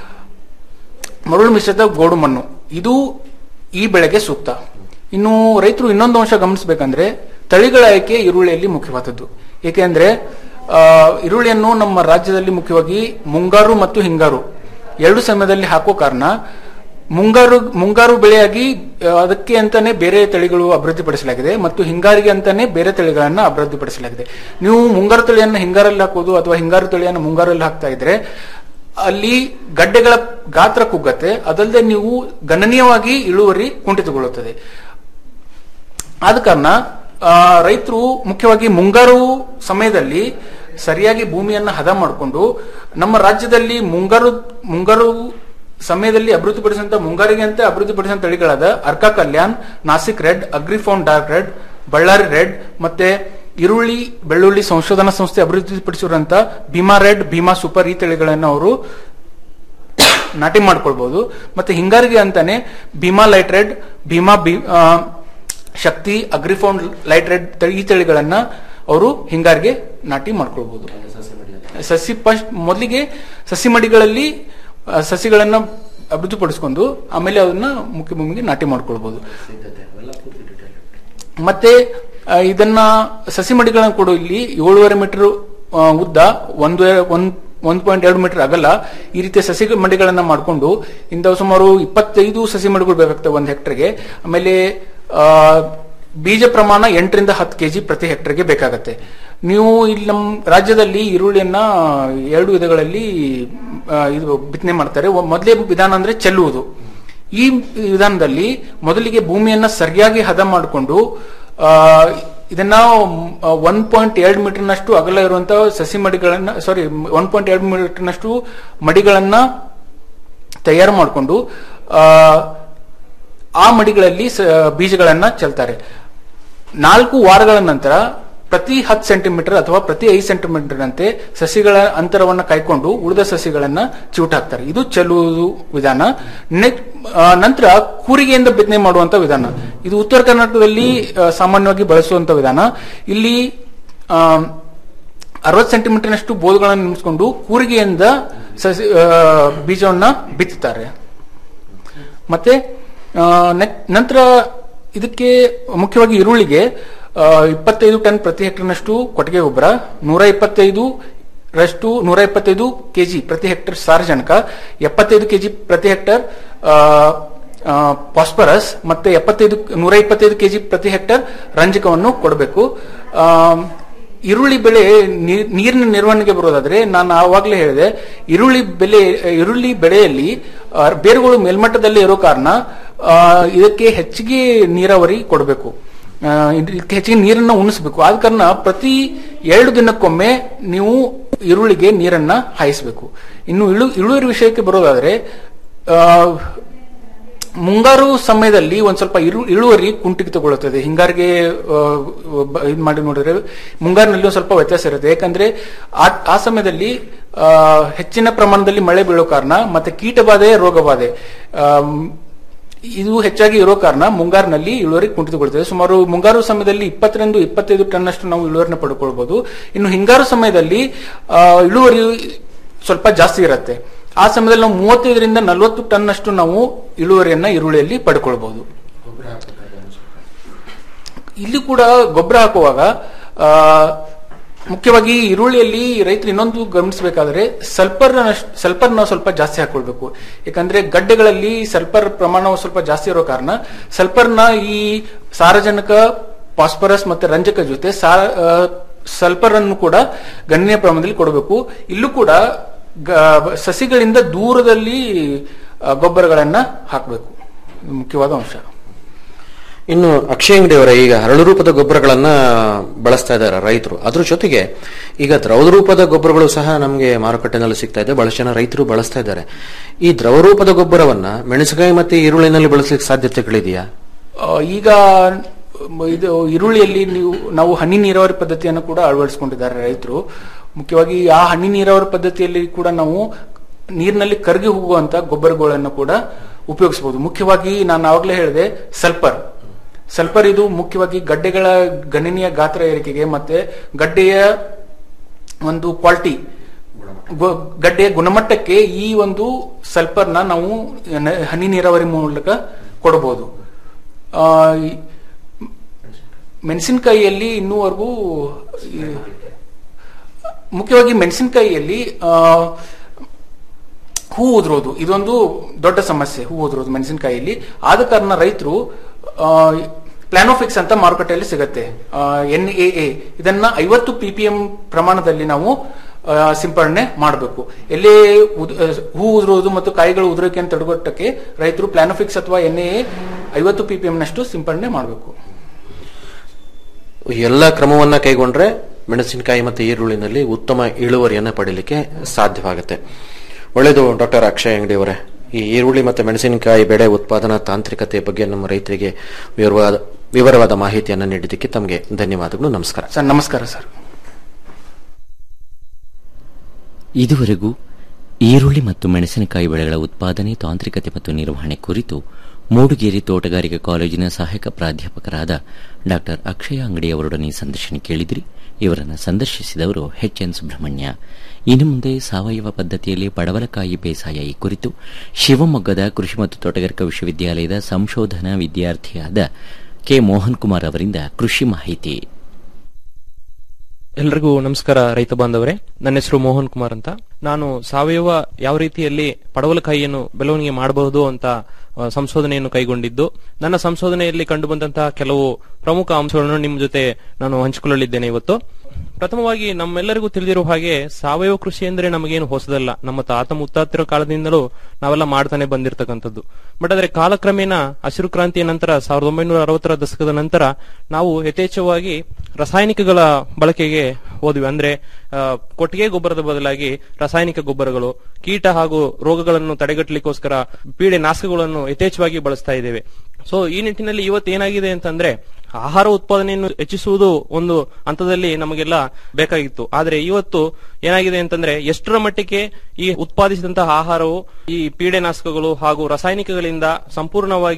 ಮರಳು ಮಿಶ್ರಿತ ಗೋಡು ಮಣ್ಣು ಇದು ಈ ಬೆಳೆಗೆ ಸೂಕ್ತ ಇನ್ನು ರೈತರು ಇನ್ನೊಂದು ಅಂಶ ಗಮನಿಸಬೇಕಂದ್ರೆ ತಳಿಗಳ ಆಯ್ಕೆ ಈರುಳ್ಳಿಯಲ್ಲಿ ಮುಖ್ಯವಾದದ್ದು ಏಕೆಂದ್ರೆ ಆ, ಈರುಳ್ಳಿಯನ್ನು ನಮ್ಮ ರಾಜ್ಯದಲ್ಲಿ ಮುಖ್ಯವಾಗಿ ಮುಂಗಾರು ಮತ್ತು ಹಿಂಗಾರು ಎರಡು ಸಮಯದಲ್ಲಿ ಹಾಕೋ ಕಾರಣ ಮುಂಗಾರು ಮುಂಗಾರು ಬೆಳೆಯಾಗಿ ಆ, ಅದಕ್ಕೆ ಅಂತಾನೆ ಬೇರೆ ತಳಿಗಳು ಅಭಿವೃದ್ಧಿಪಡಿಸಲಾಗಿದೆ ಮತ್ತು ಹಿಂಗಾರಿಗೆ ಅಂತಾನೆ ಬೇರೆ ತಳಿಗಳನ್ನ ಅಭಿವೃದ್ಧಿಪಡಿಸಲಾಗಿದೆ ನೀವು ಮುಂಗಾರು ತಳಿಯನ್ನ ಹಿಂಗಾರಲ್ಲಿ ಹಾಕೋದು ಅಥವಾ ಹಿಂಗಾರು ತಳಿಯನ್ನು ಮುಂಗಾರಲ್ಲಿ ಹಾಕ್ತಾ ಇದ್ರೆ ಅಲ್ಲಿ ಗಡ್ಡೆಗಳ ಗಾತ್ರ ಕುಗ್ಗತ್ತೆ ಅದಲ್ಲದೆ ನೀವು ಗಣನೀಯವಾಗಿ ಇಳುವರಿ ಕುಂಠಿತಗೊಳ್ಳುತ್ತದೆ ಆದ ಕಾರಣ ರೈತರು ಮುಖ್ಯವಾಗಿ ಮುಂಗಾರು ಸಮಯದಲ್ಲಿ ಸರಿಯಾಗಿ ಭೂಮಿಯನ್ನ ಹದ ಮಾಡಿಕೊಂಡು ನಮ್ಮ ರಾಜ್ಯದಲ್ಲಿ ಮುಂಗಾರು ಮುಂಗಾರು ಸಮಯದಲ್ಲಿ ಅಭಿವೃದ್ಧಿಪಡಿಸಿದಂತ ಮುಂಗಾರಿಗೆ ಅಂತ ಅಭಿವೃದ್ಧಿಪಡಿಸಿದ ತಳಿಗಳಾದ Arka Kalyan Nashik red Agrifound dark red Bellary red ಮತ್ತೆ ಈರುಳ್ಳಿ ಬೆಳ್ಳುಳ್ಳಿ ಸಂಶೋಧನಾ ಸಂಸ್ಥೆ ಅಭಿವೃದ್ಧಿಪಡಿಸಿರುವಂತ ಭೀಮಾ ರೆಡ್ ಭೀಮಾ ಸೂಪರ್ ಈ ತಳಿಗಳನ್ನು ಅವರು ನಾಟಿ ಮಾಡ್ಕೊಳ್ಬಹುದು ಮತ್ತೆ ಹಿಂಗಾರಿಗೆ ಅಂತಾನೆ ಭೀಮಾ ಲೈಟ್ ರೆಡ್ ಭೀಮಾ ಬಿ- ಆ, ಶಕ್ತಿ ಅಗ್ರಿಫೋನ್ ಲೈಟ್ ರೆಡ್ ತಳಿ ಈ ತಳಿಗಳನ್ನ ಅವರು ಹಿಂಗಾರಿಗೆ ನಾಟಿ ಮಾಡ್ಕೊಳ್ಬಹುದು ಸಸಿ ಫಸ್ಟ್ ಮೊದಲಿಗೆ ಸಸಿ ಮಡಿಗಳಲ್ಲಿ ಆ, ಸಸಿಗಳನ್ನ ಅಭಿವೃದ್ಧಿಪಡಿಸ್ಕೊಂಡು ಆಮೇಲೆ ಅದನ್ನ ಮುಖ್ಯ ಭೂಮಿಗೆ ನಾಟಿ ಮಾಡ್ಕೊಳ್ಬಹುದು ಮತ್ತೆ ಆ, ಇದನ್ನ ಸಸಿ ಮಡಿಗಳನ್ನ ಕೊಡು ಇಲ್ಲಿ ಏಳುವರೆ ಮೀಟರ್ ಉದ್ದ ಒಂದು ಒಂದ್ ಒಂದ್ ಪಾಯಿಂಟ್ ಎರಡು ಮೀಟರ್ ಅಗಲ ಈ ರೀತಿಯ ಸಸಿ ಮಡಿಗಳನ್ನ ಮಾಡಿಕೊಂಡು ಇಂದ ಸುಮಾರು ಇಪ್ಪತ್ತೈದು ಸಸಿ ಮಡಿಗಳು ಬೇಕಾಗ್ತವೆ ಒಂದು ಹೆಕ್ಟರ್ಗೆ ಆಮೇಲೆ ಆ, ಬೀಜ ಪ್ರಮಾಣ ಎಂಟರಿಂದ ಹತ್ತು ಕೆಜಿ ಪ್ರತಿ ಹೆಕ್ಟರ್ಗೆ ಬೇಕಾಗತ್ತೆ ನೀವು ಇಲ್ಲಿ ನಮ್ಮ ರಾಜ್ಯದಲ್ಲಿ ಈರುಳ್ಳಿಯನ್ನ ಎರಡು ವಿಧಗಳಲ್ಲಿ ಆ, ಇದು ಬಿತ್ತನೆ ಮಾಡ್ತಾರೆ ಒ- ಮೊದಲೇ ವಿಧಾನ ಅಂದ್ರೆ ಚೆಲ್ಲುವುದು ಈ ವಿಧಾನದಲ್ಲಿ ಮೊದಲಿಗೆ ಭೂಮಿಯನ್ನ ಸರಿಯಾಗಿ ಹದ ಮಾಡಿಕೊಂಡು ಆ, ಇದನ್ನ ಒನ್ ಪಾಯಿಂಟ್ ಎರಡು ಮೀಟರ್ನಷ್ಟು ಅಗಲ ಇರುವಂತಹ ಸಸಿ ಮಡಿಗಳನ್ನ ಸಾರಿ ಒನ್ ಪಾಯಿಂಟ್ ಎರಡು ಮೀಟರ್ನಷ್ಟು ಮಡಿಗಳನ್ನ ತಯಾರು ಮಾಡಿಕೊಂಡು ಆ, ಆ ಮಡಿಗಳಲ್ಲಿ ಸ- ಬೀಜಗಳನ್ನ ಚೆಲ್ತಾರೆ ನಾಲ್ಕು ವಾರಗಳ ನಂತರ ಪ್ರತಿ ಹತ್ತು ಸೆಂಟಿಮೀಟರ್ ಅಥವಾ ಪ್ರತಿ ಐದು ಸೆಂಟಿಮೀಟರ್ ಅಂತೆ ಸಸಿಗಳ ಅಂತರವನ್ನ ಕಾಯ್ಕೊಂಡು ಉಳಿದ ಸಸಿಗಳನ್ನ ಚಿವುಟ್ ಹಾಕ್ತಾರೆ ಇದು ಚೆಲ್ಲುವುದು ವಿಧಾನ ನೆಕ್- ಆ, ನಂತರ ಕೂರಿಗೆಯಿಂದ ಬಿತ್ತನೆ ಮಾಡುವಂತ ವಿಧಾನ ಇದು ಉತ್ತರ ಕರ್ನಾಟಕದಲ್ಲಿ ಆ, ಸಾಮಾನ್ಯವಾಗಿ ಬಳಸುವಂತ ವಿಧಾನ ಇಲ್ಲಿ ಅರವತ್ತು ಸೆಂಟಿಮೀಟರ್ನಷ್ಟು ಬೋಧಗಳನ್ನು ನಿರ್ಮಿಸಿಕೊಂಡು ಕೂರಿಗೆಯಿಂದ ಸಸಿ ಆ, ಬೀಜವನ್ನ ಬಿತ್ತುತ್ತಾರೆ ಮತ್ತೆ ಆ, ನೆ- ನಂತರ ಇದಕ್ಕೆ ಮುಖ್ಯವಾಗಿ ಈರುಳ್ಳಿಗೆ ಆ, ಇಪ್ಪತ್ತೈದು ಟನ್ ಪ್ರತಿ ಹೆಕ್ಟರ್ನಷ್ಟು ಕೊಟ್ಟಿಗೆ ಗೊಬ್ಬರ ನೂರ ಇಪ್ಪತ್ತೈದು ರಷ್ಟು ನೂರ ಇಪ್ಪತ್ತೈದು ಕೆಜಿ ಪ್ರತಿ ಹೆಕ್ಟರ್ ಸಾರಜನಕ ಎಪ್ಪತ್ತೈದು ಕೆಜಿ ಪ್ರತಿ ಹೆಕ್ಟರ್ ಫಾಸ್ಫರಸ್ ಮತ್ತೆ ಎಪ್ಪತ್ತೈದು ನೂರ ಇಪ್ಪತ್ತೈದು ಕೆಜಿ ಪ್ರತಿ ಹೆಕ್ಟರ್ ರಂಜಕವನ್ನು ಕೊಡಬೇಕು ಆ, ಈರುಳ್ಳಿ ಬೆಳೆ ನೀ- ನೀರಿನ ನಿರ್ವಹಣೆಗೆ ಬರೋದಾದ್ರೆ ನಾನು ಆವಾಗಲೇ ಹೇಳಿದೆ ಈರುಳ್ಳಿ ಬೆಲೆ ಈರುಳ್ಳಿ ಬೆಳೆಯಲ್ಲಿ ಆ, ಬೇರುಗಳು ಮೇಲ್ಮಟ್ಟದಲ್ಲಿ ಇರೋ ಕಾರಣ ಆ, ಇದಕ್ಕೆ ಹೆಚ್ಚಿಗೆ ನೀರಾವರಿ ಕೊಡಬೇಕು ಆ, ಇದಕ್ಕೆ ಹೆಚ್ಚಿಗೆ ನೀರನ್ನ ಉಣಿಸಬೇಕು ಆದ ಕಾರಣ ಪ್ರತಿ ಎರಡು ದಿನಕ್ಕೊಮ್ಮೆ ನೀವು ಈರುಳ್ಳಿಗೆ ನೀರನ್ನ ಹಾಯಿಸಬೇಕು ಇನ್ನು ಇಳು ಇಳುವರಿ ವಿಷಯಕ್ಕೆ ಬರೋದಾದ್ರೆ ಆ, ಮುಂಗಾರು ಸಮಯದಲ್ಲಿ ಒಂದ್ ಸ್ವಲ್ಪ ಇರು ಇಳುವರಿ ಕುಂಠಿತಗೊಳ್ಳುತ್ತದೆ ಹಿಂಗಾರಿಗೆ ಇದು ಮಾಡಿ ನೋಡಿದ್ರೆ ಮುಂಗಾರಿನಲ್ಲಿ ಒಂದ್ ಸ್ವಲ್ಪ ವ್ಯತ್ಯಾಸ ಇರುತ್ತೆ ಯಾಕಂದ್ರೆ ಆ ಆ ಸಮಯದಲ್ಲಿ ಆ, ಹೆಚ್ಚಿನ ಪ್ರಮಾಣದಲ್ಲಿ ಮಳೆ ಬೀಳೋ ಕಾರಣ ಮತ್ತೆ ಕೀಟಬಾಧೆ ರೋಗಬಾಧೆ ಆಮ್, ಇದು ಹೆಚ್ಚಾಗಿ ಇರೋ ಕಾರಣ ಮುಂಗಾರಿನಲ್ಲಿ ಇಳುವರಿ ಕುಂಠಿತಗೊಳ್ಳುತ್ತದೆ ಸುಮಾರು ಮುಂಗಾರು ಸಮಯದಲ್ಲಿ ಇಪ್ಪತ್ತರಿಂದ ಇಪ್ಪತ್ತೈದು ಟನ್ ಅಷ್ಟು ನಾವು ಇಳುವರಿನ ಪಡ್ಕೊಳ್ಬಹುದು ಇನ್ನು ಹಿಂಗಾರು ಸಮಯದಲ್ಲಿ ಆ, ಇಳುವರಿ ಸ್ವಲ್ಪ ಜಾಸ್ತಿ ಇರುತ್ತೆ ಆ ಸಮಯದಲ್ಲಿ ನಾವು ಮೂವತ್ತೈದರಿಂದ ನಲವತ್ತು ಟನ್ ಅಷ್ಟು ನಾವು ಇಳುವರಿಯನ್ನ ಈರುಳ್ಳಿಯಲ್ಲಿ ಪಡ್ಕೊಳ್ಬಹುದು ಇಲ್ಲಿ ಕೂಡ ಗೊಬ್ಬರ ಹಾಕುವಾಗ ಆ, ಮುಖ್ಯವಾಗಿ ಈರುಳ್ಳಿಯಲ್ಲಿ ರೈತರು ಇನ್ನೊಂದು ಗಮನಿಸಬೇಕಾದ್ರೆ ಸಲ್ಫರ್ ಸಲ್ಫರ್ನ ಸ್ವಲ್ಪ ಜಾಸ್ತಿ ಹಾಕೊಳ್ಬೇಕು ಯಾಕಂದ್ರೆ ಗಡ್ಡೆಗಳಲ್ಲಿ ಸಲ್ಫರ್ ಪ್ರಮಾಣ ಸ್ವಲ್ಪ ಜಾಸ್ತಿ ಇರೋ ಕಾರಣ ಸಲ್ಫರ್ನ ಈ ಸಾರಜನಕ ಫಾಸ್ಫರಸ್ ಮತ್ತೆ ರಂಜಕ ಜೊತೆ ಸಾ- ಆ, ಸಲ್ಫರ್ ಅನ್ನು ಕೂಡ ಗಣನೀಯ ಪ್ರಮಾಣದಲ್ಲಿ ಕೊಡಬೇಕು ಇಲ್ಲೂ ಕೂಡ ಗ- ಸಸಿಗಳಿಂದ ದೂರದಲ್ಲಿ ಆ, ಗೊಬ್ಬರಗಳನ್ನ ಹಾಕಬೇಕು ಮುಖ್ಯವಾದ ಅಂಶ ಇನ್ನು ಅಕ್ಷಯ ಅಂಗಡಿ ಅವರ ಈಗ ಹರಳು ರೂಪದ ಗೊಬ್ಬರಗಳನ್ನ ಬಳಸ್ತಾ ಇದ್ದಾರೆ ರೈತರು ಅದ್ರ ಜೊತೆಗೆ ಈಗ ದ್ರವ ರೂಪದ ಗೊಬ್ಬರಗಳು ಸಹ ನಮಗೆ ಮಾರುಕಟ್ಟೆನಲ್ಲಿ ಸಿಗ್ತಾ ಇದೆ ಬಹಳಷ್ಟು ಜನ ರೈತರು ಬಳಸ್ತಾ ಇದ್ದಾರೆ ಈ ದ್ರವ ರೂಪದ ಗೊಬ್ಬರವನ್ನ ಮೆಣಸಿನಕಾಯಿ ಮತ್ತೆ ಈರುಳ್ಳಿನಲ್ಲಿ ಬಳಸಲಿಕ್ಕೆ ಸಾಧ್ಯತೆಗಳಿದೆಯಾ ಆ, ಈಗ ಮ್, ಇದು ಈರುಳ್ಳಿಯಲ್ಲಿ ನೀವು ನಾವು ಹನಿ ನೀರಾವರಿ ಪದ್ಧತಿಯನ್ನು ಕೂಡ ಅಳವಡಿಸಿಕೊಂಡಿದ್ದಾರೆ ರೈತರು ಮುಖ್ಯವಾಗಿ ಆ ಹನಿ ನೀರಾವರಿ ಪದ್ಧತಿಯಲ್ಲಿ ಕೂಡ ನಾವು ನೀರಿನಲ್ಲಿ ಕರಗಿ ಹೋಗುವಂತ ಗೊಬ್ಬರಗಳನ್ನು ಕೂಡ ಉಪಯೋಗಿಸಬಹುದು ಮುಖ್ಯವಾಗಿ ನಾನು ಆವಾಗಲೇ ಹೇಳಿದೆ ಸಲ್ಫರ್ ಸಲ್ಫರ್ ಇದು ಮುಖ್ಯವಾಗಿ ಗಡ್ಡೆಗಳ ಗಣನೀಯ ಗಾತ್ರ ಏರಿಕೆಗೆ ಮತ್ತೆ ಗಡ್ಡೆಯ ಒಂದು ಕ್ವಾಲಿಟಿ ಗಡ್ಡೆಯ ಗುಣಮಟ್ಟಕ್ಕೆ ಈ ಒಂದು ಸಲ್ಫರ್ನ ನಾವು ನ- ಹನಿ ನೀರಾವರಿ ಮೂಲಕ ಕೊಡಬಹುದು ಆ, ಈ ಮೆಣಸಿನಕಾಯಿಯಲ್ಲಿ ಇನ್ನೂವರೆಗೂ ಈ, ಮುಖ್ಯವಾಗಿ ಮೆಣಸಿನಕಾಯಿಯಲ್ಲಿ ಆ, ಹೂ ಉದುರೋದು ಇದೊಂದು ದೊಡ್ಡ ಸಮಸ್ಯೆ ಹೂ ಉದುರೋದು ಮೆಣಸಿನಕಾಯಿಯಲ್ಲಿ ಆದ ಕಾರಣ ರೈತರು ಪ್ಲಾನೋಫಿಕ್ಸ್ ಅಂತ ಮಾರುಕಟ್ಟೆಯಲ್ಲಿ ಸಿಗತ್ತೆ ಎನ್ ಎ ಎ ಇದನ್ನ ಐವತ್ತು ಪಿ ಪಿ ಎಂ ಪ್ರಮಾಣದಲ್ಲಿ ನಾವು ಆ, ಸಿಂಪಡಣೆ ಮಾಡಬೇಕು ಎಲ್ಲೇ ಉದ್- ಆ, ಹೂ ಉದುರೋದು ಮತ್ತು ಕಾಯಿಗಳು ಉದುರೋಕೆಯನ್ನು ತಡೆಗಟ್ಟಕ್ಕೆ ರೈತರು ಪ್ಲಾನೋಫಿಕ್ಸ್ ಅಥವಾ ಎನ್ ಎ ಐವತ್ತು ಪಿ ಪಿ ಎಂ ನಷ್ಟು ಸಿಂಪಡಣೆ ಮಾಡಬೇಕು ಎಲ್ಲ ಕ್ರಮವನ್ನ ಕೈಗೊಂಡ್ರೆ ಮೆಣಸಿನಕಾಯಿ ಮತ್ತು ಈರುಳ್ಳಿನಲ್ಲಿ ಉತ್ತಮ ಇಳುವರಿಯನ್ನ ಪಡೀಲಿಕ್ಕೆ ಸಾಧ್ಯವಾಗುತ್ತೆ ಒಳ್ಳೆಯದು ಡಾಕ್ಟರ್ ಅಕ್ಷಯ್ ಅಂಗಡಿ ಅವರೇ ಈ ಈರುಳ್ಳಿ ಮತ್ತು ಮೆಣಸಿನಕಾಯಿ ಬೆಳೆ ಉತ್ಪಾದನಾ ತಾಂತ್ರಿಕತೆ ಬಗ್ಗೆ ನಮ್ಮ ರೈತರಿಗೆ ವಿವರವಾದ ವಿವರವಾದ ಮಾಹಿತಿಯನ್ನು ನೀಡಿದ್ದಕ್ಕೆ ತಮಗೆ ಧನ್ಯವಾದಗಳು ನಮಸ್ಕಾರ ಸರ್ ನಮಸ್ಕಾರ ಸರ್ ಇದುವರೆಗೂ ಈರುಳ್ಳಿ ಮತ್ತು ಮೆಣಸಿನಕಾಯಿ ಬೆಳೆಗಳ ಉತ್ಪಾದನೆ ತಾಂತ್ರಿಕತೆ ಮತ್ತು ನಿರ್ವಹಣೆ ಕುರಿತು ಮೂಡುಗೇರಿ ತೋಟಗಾರಿಕೆ ಕಾಲೇಜಿನ ಸಹಾಯಕ ಪ್ರಾಧ್ಯಾಪಕರಾದ ಡಾ ಅಕ್ಷಯ ಅಂಗಡಿ ಅವರೊಡನೆ ಸಂದರ್ಶನ ಕೇಳಿದ್ರಿ ಇವರನ್ನು ಸಂದರ್ಶಿಸಿದವರು ಎಚ್ ಎನ್ ಸುಬ್ರಹ್ಮಣ್ಯ ಇನ್ನು ಮುಂದೆ ಸಾವಯವ ಪದ್ಧತಿಯಲ್ಲಿ ಪಡವಲಕಾಯಿ ಬೇಸಾಯ ಈ ಕುರಿತು ಶಿವಮೊಗ್ಗದ ಕೃಷಿ ಮತ್ತು ತೋಟಗಾರಿಕಾ ವಿಶ್ವವಿದ್ಯಾಲಯದ ಸಂಶೋಧನಾ ವಿದ್ಯಾರ್ಥಿಯಾದ ಕೆ ಮೋಹನ್ ಕುಮಾರ್ ಅವರಿಂದ ಕೃಷಿ ಮಾಹಿತಿ ಎಲ್ರಿಗೂ ನಮಸ್ಕಾರ ರೈತ ಬಾಂಧವರೇ ನನ್ನ ಹೆಸರು ಮೋಹನ್ ಕುಮಾರ್ ಅಂತ ನಾನು ಸಾವಯವ ಯಾವ ರೀತಿಯಲ್ಲಿ ಪಡವಲಕಾಯಿಯನ್ನು ಬೆಳವಣಿಗೆ ಮಾಡಬಹುದು ಅಂತ ಆ, ಸಂಶೋಧನೆಯನ್ನು ಕೈಗೊಂಡಿದ್ದು ನನ್ನ ಸಂಶೋಧನೆಯಲ್ಲಿ ಕಂಡುಬಂದಂತಹ ಕೆಲವು ಪ್ರಮುಖ ಅಂಶಗಳನ್ನು ನಿಮ್ಮ ಜೊತೆ ನಾನು ಹಂಚಿಕೊಳ್ಳಲಿದ್ದೇನೆ ಇವತ್ತು ಪ್ರಥಮವಾಗಿ ನಮ್ಮೆಲ್ಲರಿಗೂ ತಿಳಿದಿರುವ ಹಾಗೆ ಸಾವಯವ ಕೃಷಿ ಅಂದ್ರೆ ನಮಗೇನು ಹೊಸದಲ್ಲ ನಮ್ಮ ತಾತ ಮುತ್ತಾತಿರೋ ಕಾಲದಿಂದಲೂ ನಾವೆಲ್ಲ ಮಾಡ್ತಾನೆ ಬಂದಿರತಕ್ಕಂಥದ್ದು ಬಟ್ ಆದ್ರೆ ಕಾಲಕ್ರಮೇಣ ಹಸಿರು ಕ್ರಾಂತಿಯ ನಂತರ ಸಾವಿರದ ಒಂಬೈನೂರ ಅರವತ್ತರ ದಶಕದ ನಂತರ ನಾವು ಯಥೇಚ್ಛವಾಗಿ ರಾಸಾಯನಿಕಗಳ ಬಳಕೆಗೆ ಹೋದ್ವಿ ಅಂದ್ರೆ ಆ, ಕೊಟ್ಟಿಗೆ ಗೊಬ್ಬರದ ಬದಲಾಗಿ ರಾಸಾಯನಿಕ ಗೊಬ್ಬರಗಳು ಕೀಟ ಹಾಗೂ ರೋಗಗಳನ್ನು ತಡೆಗಟ್ಟಲಿಕ್ಕೋಸ್ಕರ ಪೀಡೆ ನಾಶಕಗಳನ್ನು ಯಥೇಚ್ಛವಾಗಿ ಬಳಸ್ತಾ ಇದ್ದೇವೆ ಸೊ ಈ ನಿಟ್ಟಿನಲ್ಲಿ ಇವತ್ತು ಏನಾಗಿದೆ ಅಂತಂದ್ರೆ ಆಹಾರ ಉತ್ಪಾದನೆಯನ್ನು ಹೆಚ್ಚಿಸುವುದು ಒಂದು ಹಂತದಲ್ಲಿ ನಮಗೆಲ್ಲ ಬೇಕಾಗಿತ್ತು ಆದ್ರೆ ಇವತ್ತು ಏನಾಗಿದೆ ಅಂತಂದ್ರೆ ಎಷ್ಟರ ಮಟ್ಟಿಗೆ ಈ ಉತ್ಪಾದಿಸಿದಂತಹ ಆಹಾರವು ಈ ಪೀಡೆನಾಶಕಗಳು ಹಾಗೂ ರಾಸಾಯನಿಕಗಳಿಂದ ಸಂಪೂರ್ಣವಾಗಿ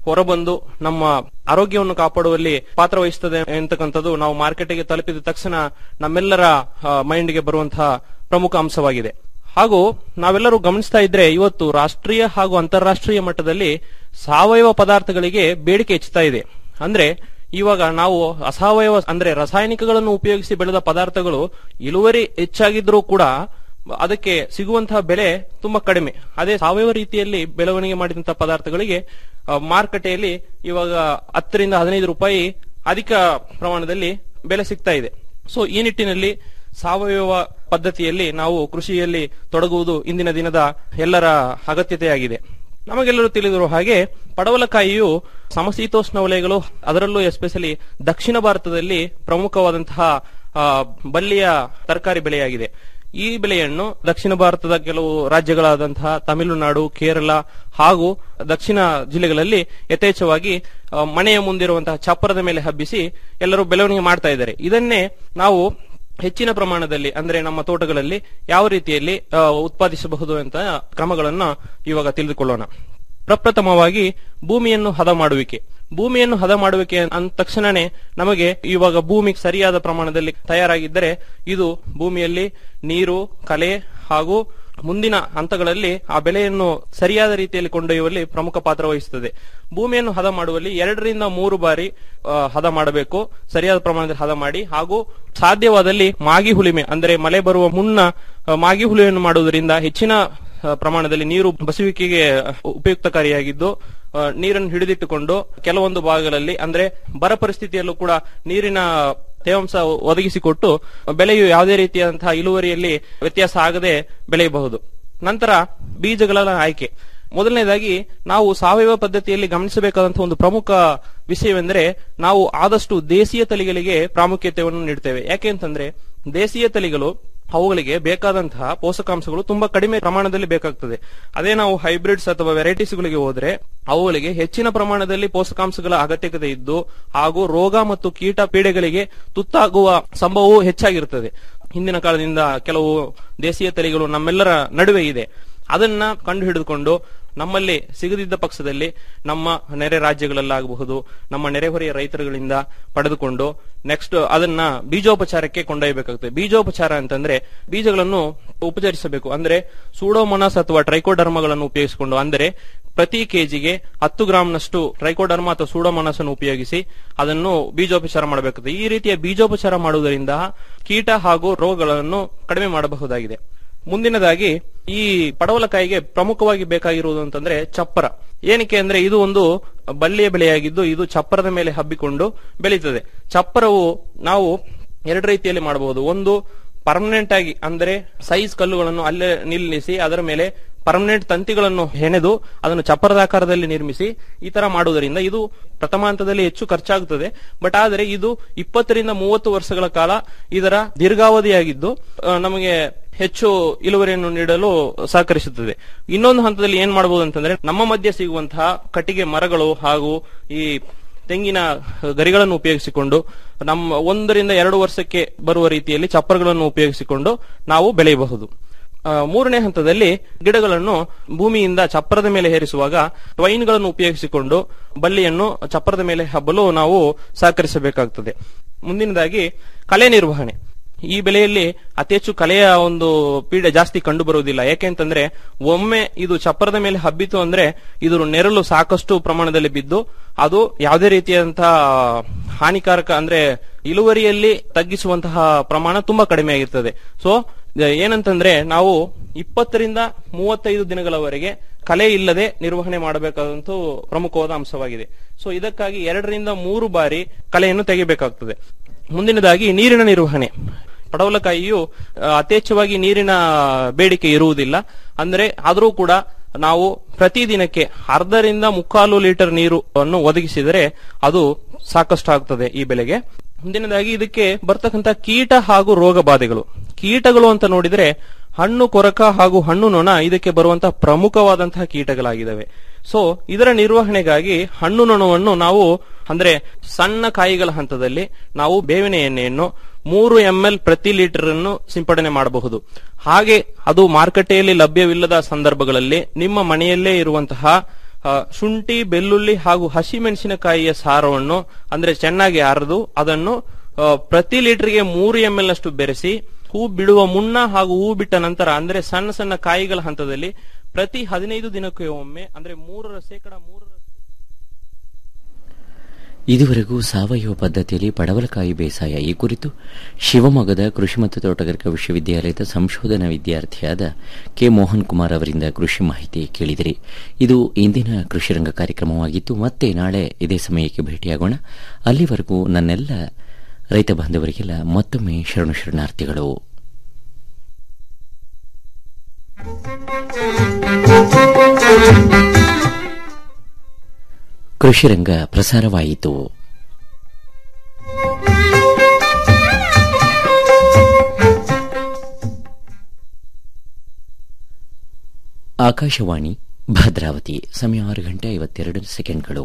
ಹೊರಬಂದು ನಮ್ಮ ಆರೋಗ್ಯವನ್ನು ಕಾಪಾಡುವಲ್ಲಿ ಪಾತ್ರ ವಹಿಸುತ್ತದೆ ಎಂತಕ್ಕಂಥದ್ದು ನಾವು ಮಾರ್ಕೆಟ್ಗೆ ತಲುಪಿದ ತಕ್ಷಣ ನಮ್ಮೆಲ್ಲರ ಮೈಂಡ್ಗೆ ಬರುವಂತಹ ಪ್ರಮುಖ ಅಂಶವಾಗಿದೆ ಹಾಗೂ ನಾವೆಲ್ಲರೂ ಗಮನಿಸ್ತಾ ಇದ್ರೆ ಇವತ್ತು ರಾಷ್ಟ್ರೀಯ ಹಾಗೂ ಅಂತಾರಾಷ್ಟ್ರೀಯ ಮಟ್ಟದಲ್ಲಿ ಸಾವಯವ ಪದಾರ್ಥಗಳಿಗೆ ಬೇಡಿಕೆ ಹೆಚ್ಚುತ್ತಾ ಇದೆ ಅಂದ್ರೆ ಇವಾಗ ನಾವು ಅಸಾವಯವ ಅಂದ್ರೆ ರಾಸಾಯನಿಕಗಳನ್ನು ಉಪಯೋಗಿಸಿ ಬೆಳೆದ ಪದಾರ್ಥಗಳು ಇಳುವರಿ ಹೆಚ್ಚಾಗಿದ್ರೂ ಕೂಡ ಅದಕ್ಕೆ ಸಿಗುವಂತಹ ಬೆಲೆ ತುಂಬಾ ಕಡಿಮೆ ಅದೇ ಸಾವಯವ ರೀತಿಯಲ್ಲಿ ಬೆಳವಣಿಗೆ ಮಾಡಿದಂತಹ ಪದಾರ್ಥಗಳಿಗೆ ಆ, ಮಾರುಕಟ್ಟೆಯಲ್ಲಿ ಇವಾಗ ಹತ್ತರಿಂದ ಹದಿನೈದು ರೂಪಾಯಿ ಅಧಿಕ ಪ್ರಮಾಣದಲ್ಲಿ ಬೆಲೆ ಸಿಗ್ತಾ ಇದೆ ಸೊ ಈ ನಿಟ್ಟಿನಲ್ಲಿ ಸಾವಯವ ಪದ್ಧತಿಯಲ್ಲಿ ನಾವು ಕೃಷಿಯಲ್ಲಿ ತೊಡಗುವುದು ಇಂದಿನ ದಿನದ ಎಲ್ಲರ ಅಗತ್ಯತೆಯಾಗಿದೆ ನಮಗೆಲ್ಲರೂ ತಿಳಿದಿರುವ ಹಾಗೆ ಪಡವಲಕಾಯಿಯು ಸಮಶೀತೋಷ್ಣ ವಲಯಗಳು ಅದರಲ್ಲೂ ಎಸ್ಪೆಷಲಿ ದಕ್ಷಿಣ ಭಾರತದಲ್ಲಿ ಪ್ರಮುಖವಾದಂತಹ ಆ, ಬಳ್ಳಿಯ ತರಕಾರಿ ಬೆಳೆಯಾಗಿದೆ ಈ ಬೆಳೆಯನ್ನು ದಕ್ಷಿಣ ಭಾರತದ ಕೆಲವು ರಾಜ್ಯಗಳಾದಂತಹ ತಮಿಳುನಾಡು ಕೇರಳ ಹಾಗೂ ದಕ್ಷಿಣ ಜಿಲ್ಲೆಗಳಲ್ಲಿ ಯಥೇಚ್ಛವಾಗಿ ಆ, ಮನೆಯ ಮುಂದಿರುವಂತಹ ಚಪ್ಪರದ ಮೇಲೆ ಹಬ್ಬಿಸಿ ಎಲ್ಲರೂ ಬೆಳವಣಿಗೆ ಮಾಡ್ತಾ ಇದ್ದಾರೆ ಇದನ್ನೇ ನಾವು ಹೆಚ್ಚಿನ ಪ್ರಮಾಣದಲ್ಲಿ ಅಂದ್ರೆ ನಮ್ಮ ತೋಟಗಳಲ್ಲಿ ಯಾವ ರೀತಿಯಲ್ಲಿ ಆ, ಉತ್ಪಾದಿಸಬಹುದು ಅಂತ ಕ್ರಮಗಳನ್ನ ಇವಾಗ ತಿಳಿದುಕೊಳ್ಳೋಣ ಪ್ರಪ್ರಥಮವಾಗಿ ಭೂಮಿಯನ್ನು ಹದ ಮಾಡುವಿಕೆ ಭೂಮಿಯನ್ನು ಹದ ಮಾಡುವಿಕೆ ಅಂದ ತಕ್ಷಣನೇ ನಮಗೆ ಇವಾಗ ಭೂಮಿ ಸರಿಯಾದ ಪ್ರಮಾಣದಲ್ಲಿ ತಯಾರಾಗಿದ್ದರೆ ಇದು ಭೂಮಿಯಲ್ಲಿ ನೀರು ಕಲೆ ಹಾಗೂ ಮುಂದಿನ ಹಂತಗಳಲ್ಲಿ ಆ ಬೆಳೆಯನ್ನು ಸರಿಯಾದ ರೀತಿಯಲ್ಲಿ ಕೊಂಡೊಯ್ಯುವಲ್ಲಿ ಪ್ರಮುಖ ಪಾತ್ರ ವಹಿಸುತ್ತದೆ ಭೂಮಿಯನ್ನು ಹದ ಮಾಡುವಲ್ಲಿ ಎರಡರಿಂದ ಮೂರು ಬಾರಿ ಆ, ಹದ ಮಾಡಬೇಕು ಸರಿಯಾದ ಪ್ರಮಾಣದಲ್ಲಿ ಹದ ಮಾಡಿ ಹಾಗೂ ಸಾಧ್ಯವಾದಲ್ಲಿ ಮಾಗಿ ಹುಳಿಮೆ ಅಂದರೆ ಮಳೆ ಬರುವ ಮುನ್ನ ಆ, ಮಾಗಿ ಹುಳಿಮೆಯನ್ನು ಮಾಡುವುದರಿಂದ ಹೆಚ್ಚಿನ ಆ, ಪ್ರಮಾಣದಲ್ಲಿ ನೀರು ಬಸುವಿಕೆಗೆ ಉಪಯುಕ್ತಕಾರಿಯಾಗಿದ್ದು ಆ, ನೀರನ್ನು ಹಿಡಿದಿಟ್ಟುಕೊಂಡು ಕೆಲವೊಂದು ಭಾಗಗಳಲ್ಲಿ ಅಂದ್ರೆ ಬರ ಪರಿಸ್ಥಿತಿಯಲ್ಲೂ ಕೂಡ ನೀರಿನ ತೇವಾಂಶ ಒದಗಿಸಿಕೊಟ್ಟು ಬೆಳೆಯು ಯಾವುದೇ ರೀತಿಯಾದಂತಹ ಇಳುವರಿಯಲ್ಲಿ ವ್ಯತ್ಯಾಸ ಆಗದೆ ಬೆಳೆಯಬಹುದು ನಂತರ ಬೀಜಗಳ ಆಯ್ಕೆ ಮೊದಲನೇದಾಗಿ ನಾವು ಸಾವಯವ ಪದ್ಧತಿಯಲ್ಲಿ ಗಮನಿಸಬೇಕಾದಂತಹ ಒಂದು ಪ್ರಮುಖ ವಿಷಯವೆಂದರೆ ನಾವು ಆದಷ್ಟು ದೇಶೀಯ ತಳಿಗಳಿಗೆ ಪ್ರಾಮುಖ್ಯತೆಯನ್ನು ನೀಡ್ತೇವೆ ಯಾಕೆ ಅಂತಂದ್ರೆ ದೇಶೀಯ ತಳಿಗಳು ಅವುಗಳಿಗೆ ಬೇಕಾದಂತಹ ಪೋಷಕಾಂಶಗಳು ತುಂಬಾ ಕಡಿಮೆ ಪ್ರಮಾಣದಲ್ಲಿ ಬೇಕಾಗ್ತದೆ ಅದೇ ನಾವು ಹೈಬ್ರಿಡ್ಸ್ ಅಥವಾ ವೆರೈಟೀಸ್ಗಳಿಗೆ ಹೋದ್ರೆ ಅವುಗಳಿಗೆ ಹೆಚ್ಚಿನ ಪ್ರಮಾಣದಲ್ಲಿ ಪೋಷಕಾಂಶಗಳ ಅಗತ್ಯತೆ ಇದ್ದು ಹಾಗೂ ರೋಗ ಮತ್ತು ಕೀಟ ಪೀಡೆಗಳಿಗೆ ತುತ್ತಾಗುವ ಸಂಭವವು ಹೆಚ್ಚಾಗಿರುತ್ತದೆ ಹಿಂದಿನ ಕಾಲದಿಂದ ಕೆಲವು ದೇಶೀಯ ತಳಿಗಳು ನಮ್ಮೆಲ್ಲರ ನಡುವೆ ಇದೆ ಅದನ್ನ ಕಂಡು ಹಿಡಿದುಕೊಂಡು ನಮ್ಮಲ್ಲಿ ಸಿಗದಿದ್ದ ಪಕ್ಷದಲ್ಲಿ ನಮ್ಮ ನೆರೆ ರಾಜ್ಯಗಳಲ್ಲಾಗಬಹುದು ನಮ್ಮ ನೆರೆಹೊರೆಯ ರೈತರುಗಳಿಂದ ಪಡೆದುಕೊಂಡು ನೆಕ್ಸ್ಟ್ ಅದನ್ನ ಬೀಜೋಪಚಾರಕ್ಕೆ ಕೊಂಡೊಯ್ಯಬೇಕಾಗುತ್ತೆ ಬೀಜೋಪಚಾರ ಅಂತಂದ್ರೆ ಬೀಜಗಳನ್ನು ಉಪಚರಿಸಬೇಕು ಅಂದ್ರೆ ಸೂಡೋಮೊನಾಸ್ ಅಥವಾ ಟ್ರೈಕೋಡರ್ಮಗಳನ್ನು ಉಪಯೋಗಿಸಿಕೊಂಡು ಅಂದರೆ ಪ್ರತಿ ಕೆಜಿಗೆ ಹತ್ತು ಗ್ರಾಂನಷ್ಟು ಟ್ರೈಕೋಡರ್ಮ ಅಥವಾ ಸೂಡೋಮೊನಾಸ್ ಅನ್ನು ಉಪಯೋಗಿಸಿ ಅದನ್ನು ಬೀಜೋಪಚಾರ ಮಾಡಬೇಕಾಗುತ್ತೆ ಈ ರೀತಿಯ ಬೀಜೋಪಚಾರ ಮಾಡುವುದರಿಂದ ಕೀಟ ಹಾಗೂ ರೋಗಗಳನ್ನು ಕಡಿಮೆ ಮಾಡಬಹುದಾಗಿದೆ ಮುಂದಿನದಾಗಿ ಈ ಪಡವಲಕಾಯಿಗೆ ಪ್ರಮುಖವಾಗಿ ಬೇಕಾಗಿರುವುದು ಅಂತಂದ್ರೆ ಚಪ್ಪರ ಏನಕ್ಕೆ ಅಂದ್ರೆ ಇದು ಒಂದು ಬಳ್ಳಿಯ ಬೆಳೆಯಾಗಿದ್ದು ಇದು ಚಪ್ಪರದ ಮೇಲೆ ಹಬ್ಬಿಕೊಂಡು ಬೆಳೀತದೆ ಚಪ್ಪರವು ನಾವು ಎರಡು ರೀತಿಯಲ್ಲಿ ಮಾಡಬಹುದು ಒಂದು ಪರ್ಮನೆಂಟ್ ಆಗಿ ಅಂದ್ರೆ ಸೈಜ್ ಕಲ್ಲುಗಳನ್ನು ಅಲ್ಲೇ ನಿಲ್ಲಿಸಿ ಅದರ ಮೇಲೆ ಪರ್ಮನೆಂಟ್ ತಂತಿಗಳನ್ನು ಹೆಣೆದು ಅದನ್ನು ಚಪ್ಪರದ ಆಕಾರದಲ್ಲಿ ನಿರ್ಮಿಸಿ ಈ ತರ ಮಾಡುವುದರಿಂದ ಇದು ಪ್ರಥಮ ಹಂತದಲ್ಲಿ ಹೆಚ್ಚು ಖರ್ಚಾಗುತ್ತದೆ ಬಟ್ ಆದರೆ ಇದು ಇಪ್ಪತ್ತರಿಂದ ಮೂವತ್ತು ವರ್ಷಗಳ ಕಾಲ ಇದರ ದೀರ್ಘಾವಧಿಯಾಗಿದ್ದು ಆ, ನಮಗೆ ಹೆಚ್ಚು ಇಳುವರಿಯನ್ನು ನೀಡಲು ಸಹಕರಿಸುತ್ತದೆ ಇನ್ನೊಂದು ಹಂತದಲ್ಲಿ ಏನ್ ಮಾಡಬಹುದು ಅಂತಂದ್ರೆ ನಮ್ಮ ಮಧ್ಯೆ ಸಿಗುವಂತಹ ಕಟ್ಟಿಗೆ ಮರಗಳು ಹಾಗೂ ಈ ತೆಂಗಿನ ಗರಿಗಳನ್ನು ಉಪಯೋಗಿಸಿಕೊಂಡು ನಮ್ಮ ಒಂದರಿಂದ ಎರಡು ವರ್ಷಕ್ಕೆ ಬರುವ ರೀತಿಯಲ್ಲಿ ಚಪ್ಪರಗಳನ್ನು ಉಪಯೋಗಿಸಿಕೊಂಡು ನಾವು ಬೆಳೆಯಬಹುದು ಆ, ಮೂರನೇ ಹಂತದಲ್ಲಿ ಗಿಡಗಳನ್ನು ಭೂಮಿಯಿಂದ ಚಪ್ಪರದ ಮೇಲೆ ಹೇರಿಸುವಾಗ ಟ್ವೈನ್ಗಳನ್ನು ಉಪಯೋಗಿಸಿಕೊಂಡು ಬಳ್ಳಿಯನ್ನು ಚಪ್ಪರದ ಮೇಲೆ ಹಬ್ಬಲು ನಾವು ಸಹಕರಿಸಬೇಕಾಗುತ್ತದೆ ಮುಂದಿನದಾಗಿ ಕಲೆ ನಿರ್ವಹಣೆ ಈ ಬೆಳೆಯಲ್ಲಿ ಅತಿ ಹೆಚ್ಚು ಕಲೆಯ ಒಂದು ಪೀಡೆ ಜಾಸ್ತಿ ಕಂಡು ಬರುವುದಿಲ್ಲ ಯಾಕೆಂತಂದ್ರೆ ಒಮ್ಮೆ ಇದು ಚಪ್ಪರದ ಮೇಲೆ ಹಬ್ಬಿತು ಅಂದ್ರೆ ಇದ್ರ ನೆರಳು ಸಾಕಷ್ಟು ಪ್ರಮಾಣದಲ್ಲಿ ಬಿದ್ದು ಅದು ಯಾವುದೇ ರೀತಿಯಾದಂತಹ ಹಾನಿಕಾರಕ ಅಂದ್ರೆ ಇಳುವರಿಯಲ್ಲಿ ತಗ್ಗಿಸುವಂತಹ ಪ್ರಮಾಣ ತುಂಬಾ ಕಡಿಮೆ ಆಗಿರ್ತದೆ ಸೊ ಏನಂತಂದ್ರೆ ನಾವು ಇಪ್ಪತ್ತರಿಂದ ಮೂವತ್ತೈದು ದಿನಗಳವರೆಗೆ ಕಲೆ ಇಲ್ಲದೆ ನಿರ್ವಹಣೆ ಮಾಡಬೇಕಾದಂತ ಪ್ರಮುಖವಾದ ಅಂಶವಾಗಿದೆ ಸೊ ಇದಕ್ಕಾಗಿ ಎರಡರಿಂದ ಮೂರು ಬಾರಿ ಕಲೆಯನ್ನು ತೆಗೆಯಬೇಕಾಗ್ತದೆ ಮುಂದಿನದಾಗಿ ನೀರಿನ ನಿರ್ವಹಣೆ ಪಡವಲಕಾಯಿಯು ಆ, ಯಥೇಚ್ಛವಾಗಿ ನೀರಿನ ಬೇಡಿಕೆ ಇರುವುದಿಲ್ಲ ಅಂದ್ರೆ ಆದರೂ ಕೂಡ ನಾವು ಪ್ರತಿದಿನಕ್ಕೆ ಅರ್ಧರಿಂದ ಮುಕ್ಕಾಲು ಲೀಟರ್ ನೀರು ಅನ್ನು ಒದಗಿಸಿದರೆ ಅದು ಸಾಕಷ್ಟು ಆಗ್ತದೆ ಈ ಬೆಳೆಗೆ ಮುಂದಿನದಾಗಿ ಇದಕ್ಕೆ ಬರ್ತಕ್ಕಂತ ಕೀಟ ಹಾಗೂ ರೋಗ ಬಾಧೆಗಳು ಕೀಟಗಳು ಅಂತ ನೋಡಿದ್ರೆ ಹಣ್ಣು ಕೊರಕ ಹಾಗೂ ಹಣ್ಣು ನೊಣ ಇದಕ್ಕೆ ಬರುವಂತಹ ಪ್ರಮುಖವಾದಂತಹ ಕೀಟಗಳಾಗಿದ್ದಾವೆ ಸೊ ಇದರ ನಿರ್ವಹಣೆಗಾಗಿ ಹಣ್ಣು ನೊಣವನ್ನು ನಾವು ಅಂದ್ರೆ ಸಣ್ಣ ಕಾಯಿಗಳ ಹಂತದಲ್ಲಿ ನಾವು ಬೇವಿನ ಎಣ್ಣೆಯನ್ನು ಮೂರು ಎಂಎಲ್ ಪ್ರತಿ ಲೀಟರ್ ಅನ್ನು ಸಿಂಪಡಣೆ ಮಾಡಬಹುದು ಹಾಗೆ ಅದು ಮಾರುಕಟ್ಟೆಯಲ್ಲಿ ಲಭ್ಯವಿಲ್ಲದ ಸಂದರ್ಭಗಳಲ್ಲಿ ನಿಮ್ಮ ಮನೆಯಲ್ಲೇ ಇರುವಂತಹ ಆ, ಶುಂಠಿ ಬೆಳ್ಳುಳ್ಳಿ ಹಾಗೂ ಹಸಿಮೆಣಸಿನಕಾಯಿಯ ಸಾರವನ್ನು ಅಂದ್ರೆ ಚೆನ್ನಾಗಿ ಅರೆದು ಅದನ್ನು ಆ, ಪ್ರತಿ ಲೀಟರ್ಗೆ ಮೂರು ಎಂ ಎಲ್ ನಷ್ಟು ಬೆರೆಸಿ ಹೂ ಬಿಡುವ ಮುನ್ನ ಹಾಗೂ ಹೂ ಬಿಟ್ಟ ನಂತರ ಅಂದ್ರೆ ಸಣ್ಣ ಸಣ್ಣ ಕಾಯಿಗಳ ಹಂತದಲ್ಲಿ ಪ್ರತಿ ಹದಿನೈದು ದಿನಕ್ಕೆ ಒಮ್ಮೆ ಅಂದ್ರೆ ಮೂರರ ಶೇಕಡ ಮೂರರ ಇದುವರೆಗೂ ಸಾವಯವ ಪದ್ಧತಿಯಲ್ಲಿ ಪಡವಲಕಾಯಿ ಬೇಸಾಯ ಈ ಕುರಿತು ಶಿವಮೊಗ್ಗದ ಕೃಷಿ ಮತ್ತು ತೋಟಗಾರಿಕಾ ವಿಶ್ವವಿದ್ಯಾಲಯದ ಸಂಶೋಧನಾ ವಿದ್ಯಾರ್ಥಿಯಾದ ಕೆ ಮೋಹನ್ ಕುಮಾರ್ ಅವರಿಂದ ಕೃಷಿ ಮಾಹಿತಿ ಕೇಳಿದಿರಿ ಇದು ಇಂದಿನ ಕೃಷಿ ರಂಗ ಕಾರ್ಯಕ್ರಮವಾಗಿತ್ತು ಮತ್ತೆ ನಾಳೆ ಇದೇ ಸಮಯಕ್ಕೆ ಭೇಟಿಯಾಗೋಣ ಅಲ್ಲಿವರೆಗೂ ನನ್ನೆಲ್ಲ ರೈತ ಬಾಂಧವರಿಗೆಲ್ಲ ಮತ್ತೊಮ್ಮೆ ಶರಣು ಶರಣಾರ್ಥಿಗಳು ಕೃಷಿರಂಗ ಪ್ರಸಾರವಾಯಿತು ಆಕಾಶವಾಣಿ ಭದ್ರಾವತಿ ಸಮಯ ಆರು ಗಂಟೆ ಐವತ್ತೆರಡು ಸೆಕೆಂಡ್ಗಳು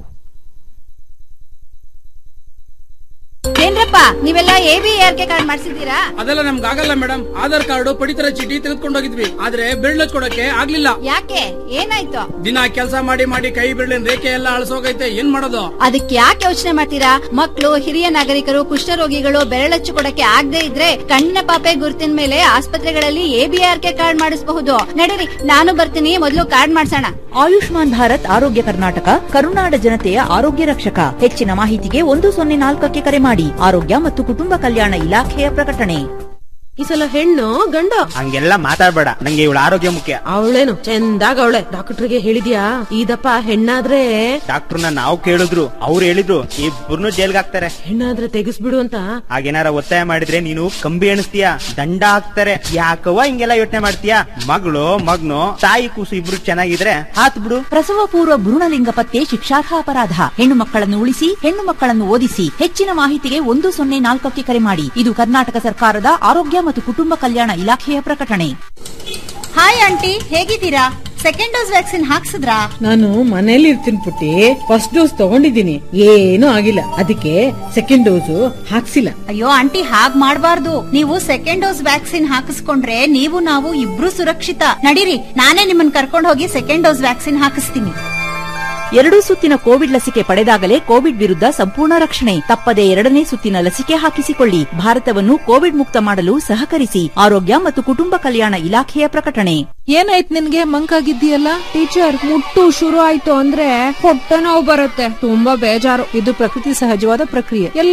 ಏನ್ರಪ್ಪ ನೀವೆಲ್ಲ ಎಬಿಆರ್ಕೆ ಕಾರ್ಡ್ ಮಾಡಿಸಿದ್ದೀರಾ ಅದೆಲ್ಲ ನಮ್ಗೆ ಆಗಲ್ಲ ಮೇಡಮ್ ಆಧಾರ್ ಕಾರ್ಡ್ ಪಡಿತರ ಚೀಟಿ ತೆಗೆದುಕೊಂಡೋಗಿದ್ವಿ ಆದ್ರೆ ಬೆರಳು ಕೊಡಕ್ಕೆ ಆಗ್ಲಿಲ್ಲ ಯಾಕೆ ಏನಾಯ್ತು ದಿನ ಕೆಲಸ ಮಾಡಿ ಮಾಡಿ ಕೈ ಬೆರಳಿನ ರೇಖೆ ಎಲ್ಲ ಅಳಸೋಗೈತೆ ಏನ್ ಮಾಡೋದು ಅದಕ್ಕೆ ಯಾಕೆ ಯೋಚನೆ ಮಾಡ್ತೀರಾ ಮಕ್ಕಳು ಹಿರಿಯ ನಾಗರಿಕರು ಕುಷ್ಠರೋಗಿಗಳು ಬೆರಳಚ್ಚು ಕೊಡಕ್ಕೆ ಆಗದೆ ಇದ್ರೆ ಕಣ್ಣಿನ ಪಾಪೆ ಗುರುತಿನ ಮೇಲೆ ಆಸ್ಪತ್ರೆಗಳಲ್ಲಿ ಎಬಿಆರ್ಕೆ ಕಾರ್ಡ್ ಮಾಡಿಸಬಹುದು ನಡೀರಿ ನಾನು ಬರ್ತೀನಿ ಮೊದಲು ಕಾರ್ಡ್ ಮಾಡ್ಸೋಣ ಆಯುಷ್ಮಾನ್ ಭಾರತ್ ಆರೋಗ್ಯ ಕರ್ನಾಟಕ ಕರುನಾಡ ಜನತೆಯ ಆರೋಗ್ಯ ರಕ್ಷಕ ಹೆಚ್ಚಿನ ಮಾಹಿತಿಗೆ ಒಂದು ಸೊನ್ನೆ ನಾಲ್ಕಕ್ಕೆ ಕರೆ ಮಾಡಿ ಆರೋಗ್ಯ ಮತ್ತು ಕುಟುಂಬ ಕಲ್ಯಾಣ ಇಲಾಖೆಯ ಪ್ರಕಟಣೆ ಈ ಸಲ ಹೆಣ್ಣು ಗಂಡು ಹಂಗೆಲ್ಲ ಮಾತಾಡ್ಬೇಡ ನಂಗೆ ಇವಳ ಆರೋಗ್ಯ ಮುಖ್ಯ ಅವಳೇನು ಚಂದಾಗ ಅವಳೆ ಡಾಕ್ಟರ್ಗೆ ಹೇಳಿದ್ಯಾ ಇದಪ್ಪ ಹೆಣ್ಣಾದ್ರೆ ಡಾಕ್ಟರ್ನ ನಾವು ಕೇಳಿದ್ರು ಅವ್ರು ಹೇಳಿದ್ರು ಇಬ್ಬರನ್ನು ಜೈಲ್ಗೆ ಹಾಕ್ತಾರೆ ಹೆಣ್ಣಾದ್ರೆ ತೆಗಿಸ್ಬಿಡು ಅಂತ ಹಾಗೇನಾರ ಒತ್ತಾಯ ಮಾಡಿದ್ರೆ ನೀನು ಕಂಬಿ ಎಣಿಸ್ತೀಯ ದಂಡ ಹಾಕ್ತಾರೆ ಯಾಕವ್ವ ಹಿಂಗೆಲ್ಲ ಯೋಚನೆ ಮಾಡ್ತೀಯ ಮಗಳು ಮಗ್ನು ತಾಯಿ ಕೂಸು ಇಬ್ರು ಚೆನ್ನಾಗಿದ್ರೆ ಹಾತ್ ಬಿಡು ಪ್ರಸವ ಪೂರ್ವ ಭ್ರೂಣಲಿಂಗ ಪತ್ತೆ ಶಿಕ್ಷಾರ್ಹ ಅಪರಾಧ ಹೆಣ್ಣು ಮಕ್ಕಳನ್ನು ಉಳಿಸಿ ಹೆಣ್ಣು ಮಕ್ಕಳನ್ನು ಓದಿಸಿ ಹೆಚ್ಚಿನ ಮಾಹಿತಿಗೆ ಒಂದು ಸೊನ್ನೆ ನಾಲ್ಕಕ್ಕೆ ಕರೆ ಮಾಡಿ ಇದು ಕರ್ನಾಟಕ ಸರ್ಕಾರದ ಆರೋಗ್ಯ ಮತ್ತು ಕುಟುಂಬ ಕಲ್ಯಾಣ ಇಲಾಖೆಯ ಪ್ರಕಟಣೆ ಹಾಯ್ ಆಂಟಿ ಹೇಗಿದ್ದೀರಾ ಸೆಕೆಂಡ್ ಡೋಸ್ ವ್ಯಾಕ್ಸಿನ್ ಹಾಕ್ಸಿದ್ರಾ ನಾನು ಮನೇಲಿ ಇರ್ತೀನಿ ಪುಟ್ಟಿ ಫಸ್ಟ್ ಡೋಸ್ ತಗೊಂಡಿದ್ದೀನಿ ಏನೂ ಆಗಿಲ್ಲ ಅದಕ್ಕೆ ಸೆಕೆಂಡ್ ಡೋಸು ಹಾಕ್ಸಿಲ್ಲ ಅಯ್ಯೋ ಆಂಟಿ ಹಾಗ್ ಮಾಡ್ಬಾರ್ದು ನೀವು ಸೆಕೆಂಡ್ ಡೋಸ್ ವ್ಯಾಕ್ಸಿನ್ ಹಾಕಿಸ್ಕೊಂಡ್ರೆ ನೀವು ನಾವು ಇಬ್ರು ಸುರಕ್ಷಿತ ನಡೀರಿ ನಾನೇ ನಿಮ್ಮನ್ನ ಕರ್ಕೊಂಡು ಹೋಗಿ ಸೆಕೆಂಡ್ ಡೋಸ್ ವ್ಯಾಕ್ಸಿನ್ ಹಾಕಿಸ್ತೀನಿ ಎರಡೂ ಸುತ್ತಿನ ಕೋವಿಡ್ ಲಸಿಕೆ ಪಡೆದಾಗಲೇ ಕೋವಿಡ್ ವಿರುದ್ಧ ಸಂಪೂರ್ಣ ರಕ್ಷಣೆ ತಪ್ಪದೆ ಎರಡನೇ ಸುತ್ತಿನ ಲಸಿಕೆ ಹಾಕಿಸಿಕೊಳ್ಳಿ ಭಾರತವನ್ನು ಕೋವಿಡ್ ಮುಕ್ತ ಮಾಡಲು ಸಹಕರಿಸಿ ಆರೋಗ್ಯ ಮತ್ತು ಕುಟುಂಬ ಕಲ್ಯಾಣ ಇಲಾಖೆಯ ಪ್ರಕಟಣೆ ಏನಾಯ್ತು ನಿನ್ಗೆ ಮಂಕಾಗಿದ್ದೀಯಲ್ಲ ಟೀಚರ್ ಮುಟ್ಟು ಶುರು ಆಯ್ತು ಅಂದ್ರೆ ಹೊಟ್ಟೆ ನೋವು ಬರುತ್ತೆ ತುಂಬಾ ಬೇಜಾರು ಇದು ಪ್ರಕೃತಿ ಸಹಜವಾದ ಪ್ರಕ್ರಿಯೆ